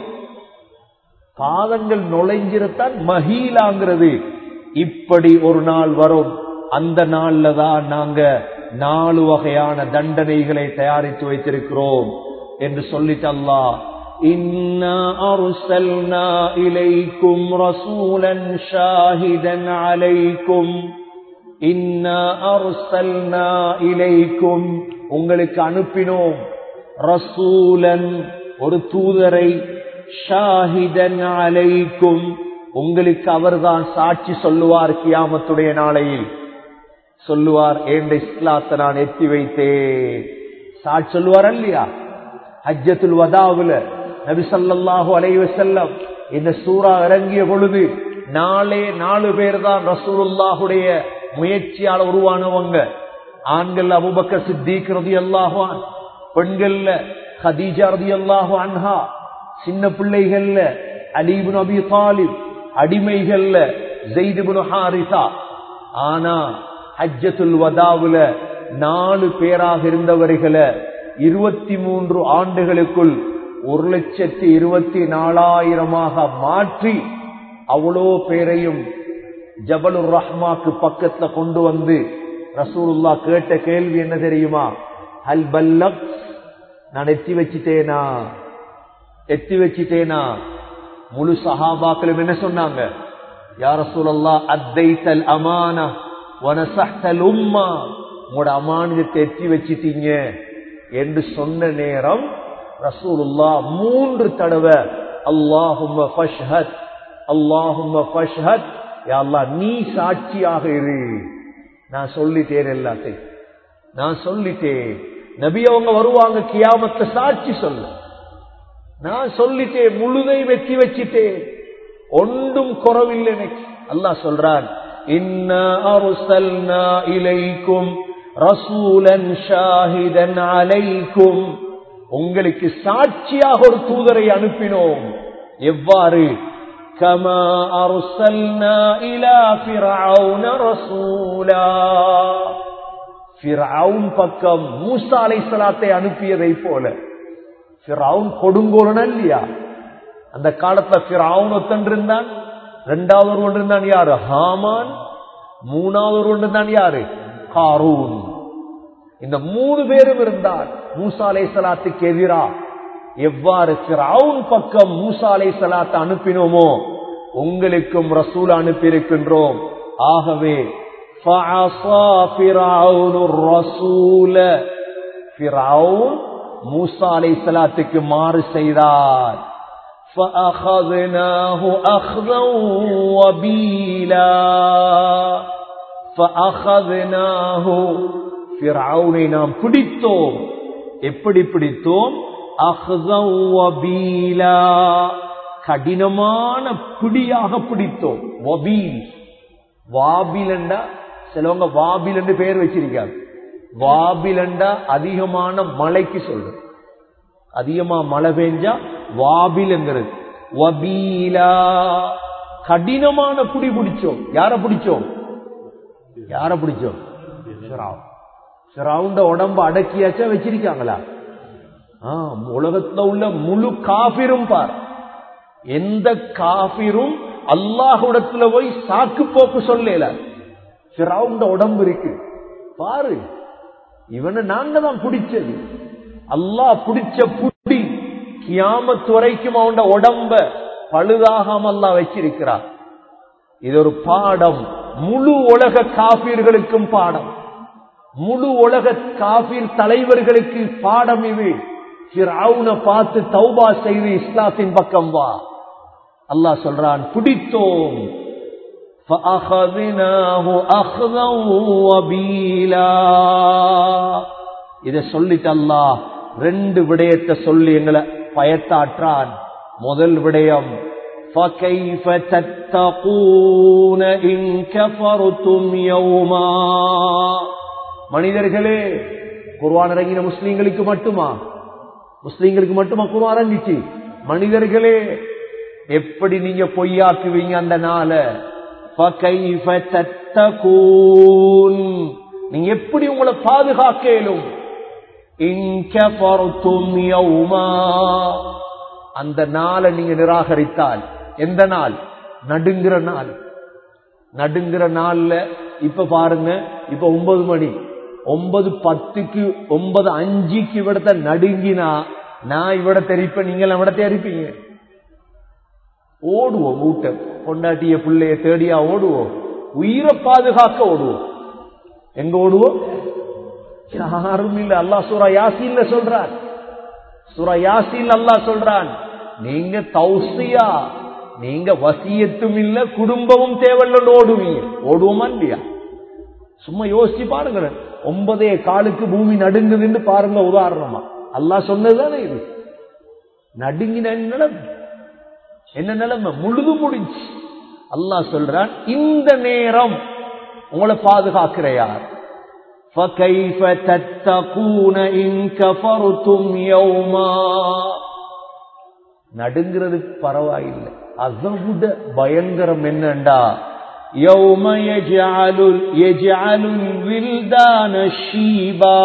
பாதங்கள் நுழைஞ்சிருத்தான் மஹீலாங்கிறது இப்படி ஒரு நாள் வரும் அந்த நாள்ல தான் நாங்க நாலு வகையான தண்டனைகளை தயாரித்து வைத்திருக்கிறோம் என்று சொல்லிட்டு அல்லா إنا أرسلنا إليكم رسولا شاهدا عليكم إنا أرسلنا إليكم உங்களுக்கு அனுப்பினோம் ரசூலன் ஒரு தூதரை ஷாஹிதன் அலைக்கும் உங்களுக்கு அவர்தான் சாட்சி சொல்லுவார் கியாமத்துடைய நாளையில் சொல்லுவார் ஏண்ட இஸ்லாத்தை நான் எத்தி வைத்தேன் சாட்சி சொல்லுவார் இல்லையா ஹஜ்ஜத்துல் வதாவுல நபி சல்லாஹூ அலைவ செல்லம் இந்த சூறா இறங்கிய பொழுது நாளே நாலு பேர் தான் ரசூலுல்லாஹுடைய முயற்சியால் உருவானவங்க ஆண்கள் அபுபக்கர் சித்திக் ரதி அல்லாஹான் பெண்கள்ல ஹதீஜா ரதி அல்லாஹு அன்ஹா சின்ன பிள்ளைகள்ல அலீபுன் அபி தாலிப் அடிமைகள்ல ஜெய்துபுன் ஹாரிசா ஆனா ஹஜ்ஜத்துல் வதாவுல நாலு பேராக இருந்தவர்களை இருபத்தி மூன்று ஆண்டுகளுக்குள் ஒரு லட்சத்தி இருபத்தி நாலாயிரமாக மாற்றி அவ்வளோ பேரையும் ஜபலுர் ரஹ்மாக்கு பக்கத்துல கொண்டு வந்து ரசூலுல்லா கேட்ட கேள்வி என்ன தெரியுமா ஹல் பல்லக் நான் எத்தி வச்சிட்டேனா எத்தி வச்சிட்டேனா முழு சஹாபாக்களும் என்ன சொன்னாங்க யார சூழல்லா அத்தைத்தல் அமான வனசஹல் உம்மா உங்களோட அமானியத்தை எத்தி வச்சிட்டீங்க என்று சொன்ன நேரம் ரசூலுல்லா மூன்று தடவை அல்லாஹும் ஃபஷ்ஹத் அல்லாஹும் ஃபஷ்ஹத் யா அல்லாஹ் நீ சாட்சியாக இரு நான் சொல்லிட்டேன் எல்லாத்தையும் நான் சொல்லிட்டேன் நபி அவங்க வருவாங்க கியாமத்தை சாட்சி சொல்ல நான் சொல்லிட்டேன் முழுதை வெற்றி வச்சிட்டேன் ஒன்றும் குறவில்லை எனக்கு அல்லாஹ் சொல்றான் இன்னா அருசல்னா இலைக்கும் ரசூலன் ஷாஹிதன் அலைக்கும் உங்களுக்கு சாட்சியாக ஒரு தூதரை அனுப்பினோம் எவ்வாறு கமா அருசல்னா இலா ஃபிரௌன ரசூலா ஃபிரௌன் பக்கம் மூசா அலைஹிஸ்ஸலாத்தை அனுப்பியதை போல ஃபிரௌன் கொடுங்கோலனா இல்லையா அந்த காலத்துல ஃபிரௌன் ஒத்தன் இருந்தான் ரெண்டாவது ஒருவன் இருந்தான் யாரு ஹாமான் மூணாவது ஒருவன் இருந்தான் யாரு காரூன் இந்த மூணு பேரும் இருந்தார் மூசா அலை சலாத்துக்கு எதிரா எவ்வாறு ஃபிரௌன் பக்கம் மூசா அலை சலாத்தை அனுப்பினோமோ உங்களுக்கும் ரசூல் அனுப்பியிருக்கின்றோம் ஆகவே فَعَصَى فِرْعَوْنُ الرَّسُولَ ஃபிரௌன் மூசா அலைஹிஸ்ஸலாத்துக்கு மாறு செய்தார் فَأَخَذْنَاهُ أَخْذًا وَبِيلًا فَأَخَذْنَاهُ ஃபிரௌனை நாம் பிடித்தோம் எப்படி பிடித்தோம் أَخْذًا وَبِيلًا கடினமான பிடியாக பிடித்தோம் வபீல் வாபிலண்டா சிலவங்க வாபில் என்று பெயர் வச்சிருக்காங்க வாபிலண்டா அதிகமான மழைக்கு சொல்றது அதிகமா மழை பெஞ்சா வாபில்ங்கிறது வபீலா கடினமான புடி பிடிச்சோம் யார பிடிச்சோம் யார பிடிச்சோம் சிராவுண்ட உடம்ப அடக்கியாச்சா வச்சிருக்காங்களா ஆஹ் உலகத்துல உள்ள முழு காபிரும் பார் எந்த காபிரும் அல்லாஹுடத்துல போய் சாக்கு போக்கு சொல்லல சிராவுண்ட உடம்பு இருக்கு பாரு இவனை நாங்க தான் பிடிச்சது அல்லாஹ் பிடிச்ச புடி கியாமத்து வரைக்கும் அவன் உடம்ப பழுதாகாம அல்லா வச்சிருக்கிறார் இது ஒரு பாடம் முழு உலக காபீர்களுக்கும் பாடம் முழு உலக காபீர் தலைவர்களுக்கு பாடம் இது சிராவுன பார்த்து தௌபா செய்து இஸ்லாத்தின் பக்கம் வா அல்லாஹ் சொல்றான் பிடித்தோம் فَأَخَذْنَاهُ أَخْذًا وَبِيلًا இதை சொல்லிட்டு அல்லாஹ் ரெண்டு விடயத்தை சொல்லி எங்களை பயத்தாற்றான் முதல் விடயம் فَكَيْفَ تَتَّقُونَ إِن كَفَرْتُمْ يَوْمًا மனிதர்களே குர்வான் இறங்கின முஸ்லீம்களுக்கு மட்டுமா முஸ்லீம்களுக்கு மட்டுமா குர்வான் இறங்கிச்சு மனிதர்களே எப்படி நீங்க பொய்யாக்குவீங்க அந்த நாளை فَكَيْفَ تَتَّقُونَ நீங்க எப்படி உங்களை பாதுகாக்க இயலும் إِن كَفَرْتُمْ يَوْمًا அந்த நாளை நீங்க நிராகரித்தால் எந்த நாள் நடுங்கிற நாள் நடுங்கிற நாள்ல இப்ப பாருங்க இப்ப ஒன்பது மணி ஒன்பது பத்துக்கு ஒன்பது அஞ்சுக்கு இவிடத்த நடுங்கினா நான் இவிட தெரிப்பேன் நீங்கள் இவிடத்தை இருப்பீங்க ஓடுவோம் ஊட்ட பொண்டாட்டிய பிள்ளைய தேடியா ஓடுவோம் உயிரை பாதுகாக்க ஓடுவோம் எங்க ஓடுவோம் யாரும் இல்ல அல்லா சூரா யாசின்ல சொல்றான் சூரா யாசின் அல்லாஹ் சொல்றான் நீங்க தௌசியா நீங்க வசியத்தும் இல்ல குடும்பமும் தேவையில்ல ஓடுவீங்க ஓடுவோமா இல்லையா சும்மா யோசிச்சு பாருங்க ஒன்பதே காலுக்கு பூமி நடுங்குதுன்னு பாருங்க உதாரணமா அல்லாஹ் சொன்னதுதானே இது நடுங்கின நிலைமை என்ன நிலைமை முழுது முடிஞ்சு அல்லாஹ் சொல்றான் இந்த நேரம் உங்களை பாதுகாக்கிற யார் فَكَيْفَ تَتَّقُونَ إِن كَفَرْتُمْ يَوْمًا நடுங்கிறது பரவாயில்லை அதை விட பயங்கரம் என்னண்டா يَوْمَ يَجْعَلُ يَجْعَلُ الْوِلْدَانَ شِيبًا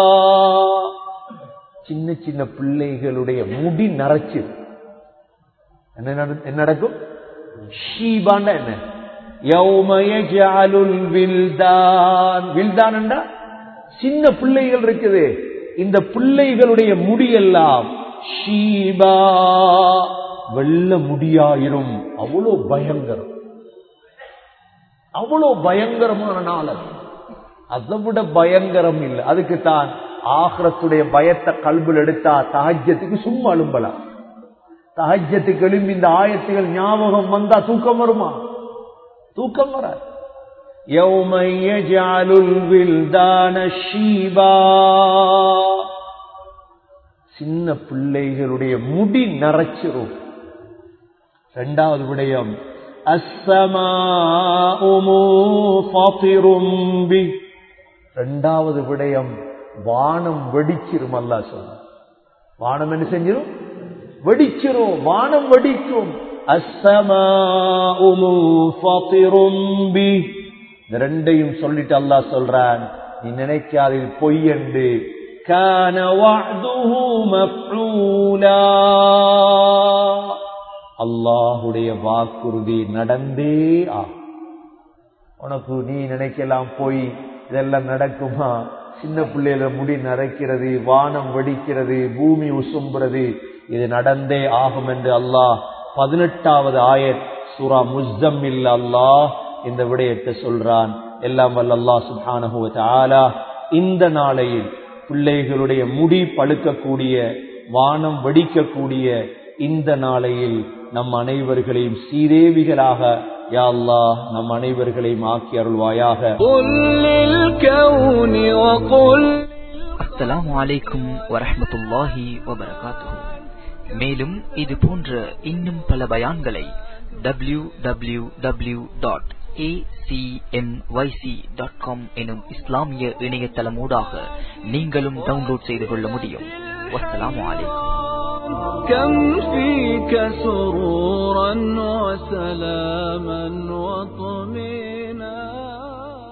சின்ன சின்ன பிள்ளைகளுடைய முடி நரைச்சு என்ன நட- என்ன நடக்கும் ஷீபாண்டா என்ன يَوْمَ يَجْعَلُ الْوِلْدَانَ வில்தான்டா சின்ன பிள்ளைகள் இருக்குது இந்த பிள்ளைகளுடைய முடியெல்லாம் ஷீபா வெள்ள முடியாயிரும் அவ்வளோ பயங்கரம் அவ்வளோ பயங்கரமான நாள் அது அதை விட பயங்கரம் இல்லை அதுக்கு தான் ஆஹ்ரத்துடைய பயத்தை கல்பில் எடுத்தா தாஜ்யத்துக்கு சும்மா அலும்பலாம் தாஜ்யத்துக்கு எழும்பி இந்த ஆயத்துகள் ஞாபகம் வந்தா தூக்கம் வருமா தூக்கம் வராது يوم يجعل الولدان شيبا சின்ன பிள்ளைகளுடைய முடி நரைச்சிரும் இரண்டாவது விடயம் அஸ்ஸமாஉ முஃபத்திரும் பி இரண்டாவது விடயம் வானம் வெடிச்சிரும் அல்லாஹ் சொல்றான் வானம் என்ன செஞ்சிரும் வெடிச்சிரும் வானம் வெடிக்கும் அஸ்ஸமாஉ முஃபத்திரும் பி இந்த ரெண்டையும் சொல்லிட்டு அல்லாஹ் சொல்றான் நீ நினைக்காது இது பொய் என்று கான வஅதுஹு மஃஊலா அல்லாஹுடைய வாக்குறுதி நடந்தே ஆகும் உனக்கு நீ நினைக்கலாம் போய் இதெல்லாம் நடக்குமா சின்ன பிள்ளையில முடி நரைக்கிறது வானம் வெடிக்கிறது பூமி உசும்புறது இது நடந்தே ஆகும் என்று அல்லாஹ் பதினெட்டாவது ஆயத் சூரா முஸ்தம்மில் அல்லாஹ் இந்த விடயத்தை சொல்றான் எல்லாம் வல்ல அல்லாஹ் சுப்ஹானஹு வ தஆலா இந்த நாளையில் பிள்ளைகளுடைய முடி பழுக்கக்கூடிய வானம் வெடிக்கக்கூடிய இந்த நாளையில் நம் அனைவர்களையும் சீதேவிகளாக யா அல்லாஹ் நம் அனைவர்களையும் ஆக்கி அருள்வாயாக قل للكون وقل அஸ்ஸலாமு அலைக்கும் வரஹ்மத்துல்லாஹி வபரகாத்துஹு மேலும் இது போன்ற இன்னும் பல பயான்களை W W W dot dot com எனும் இஸ்லாமிய இணையதளமூடாக நீங்களும் டவுன்லோட் செய்து கொள்ள முடியும் வஸ்ஸலாமு அலைக்கும் كم فيك سرورا وسلاما وطمئنا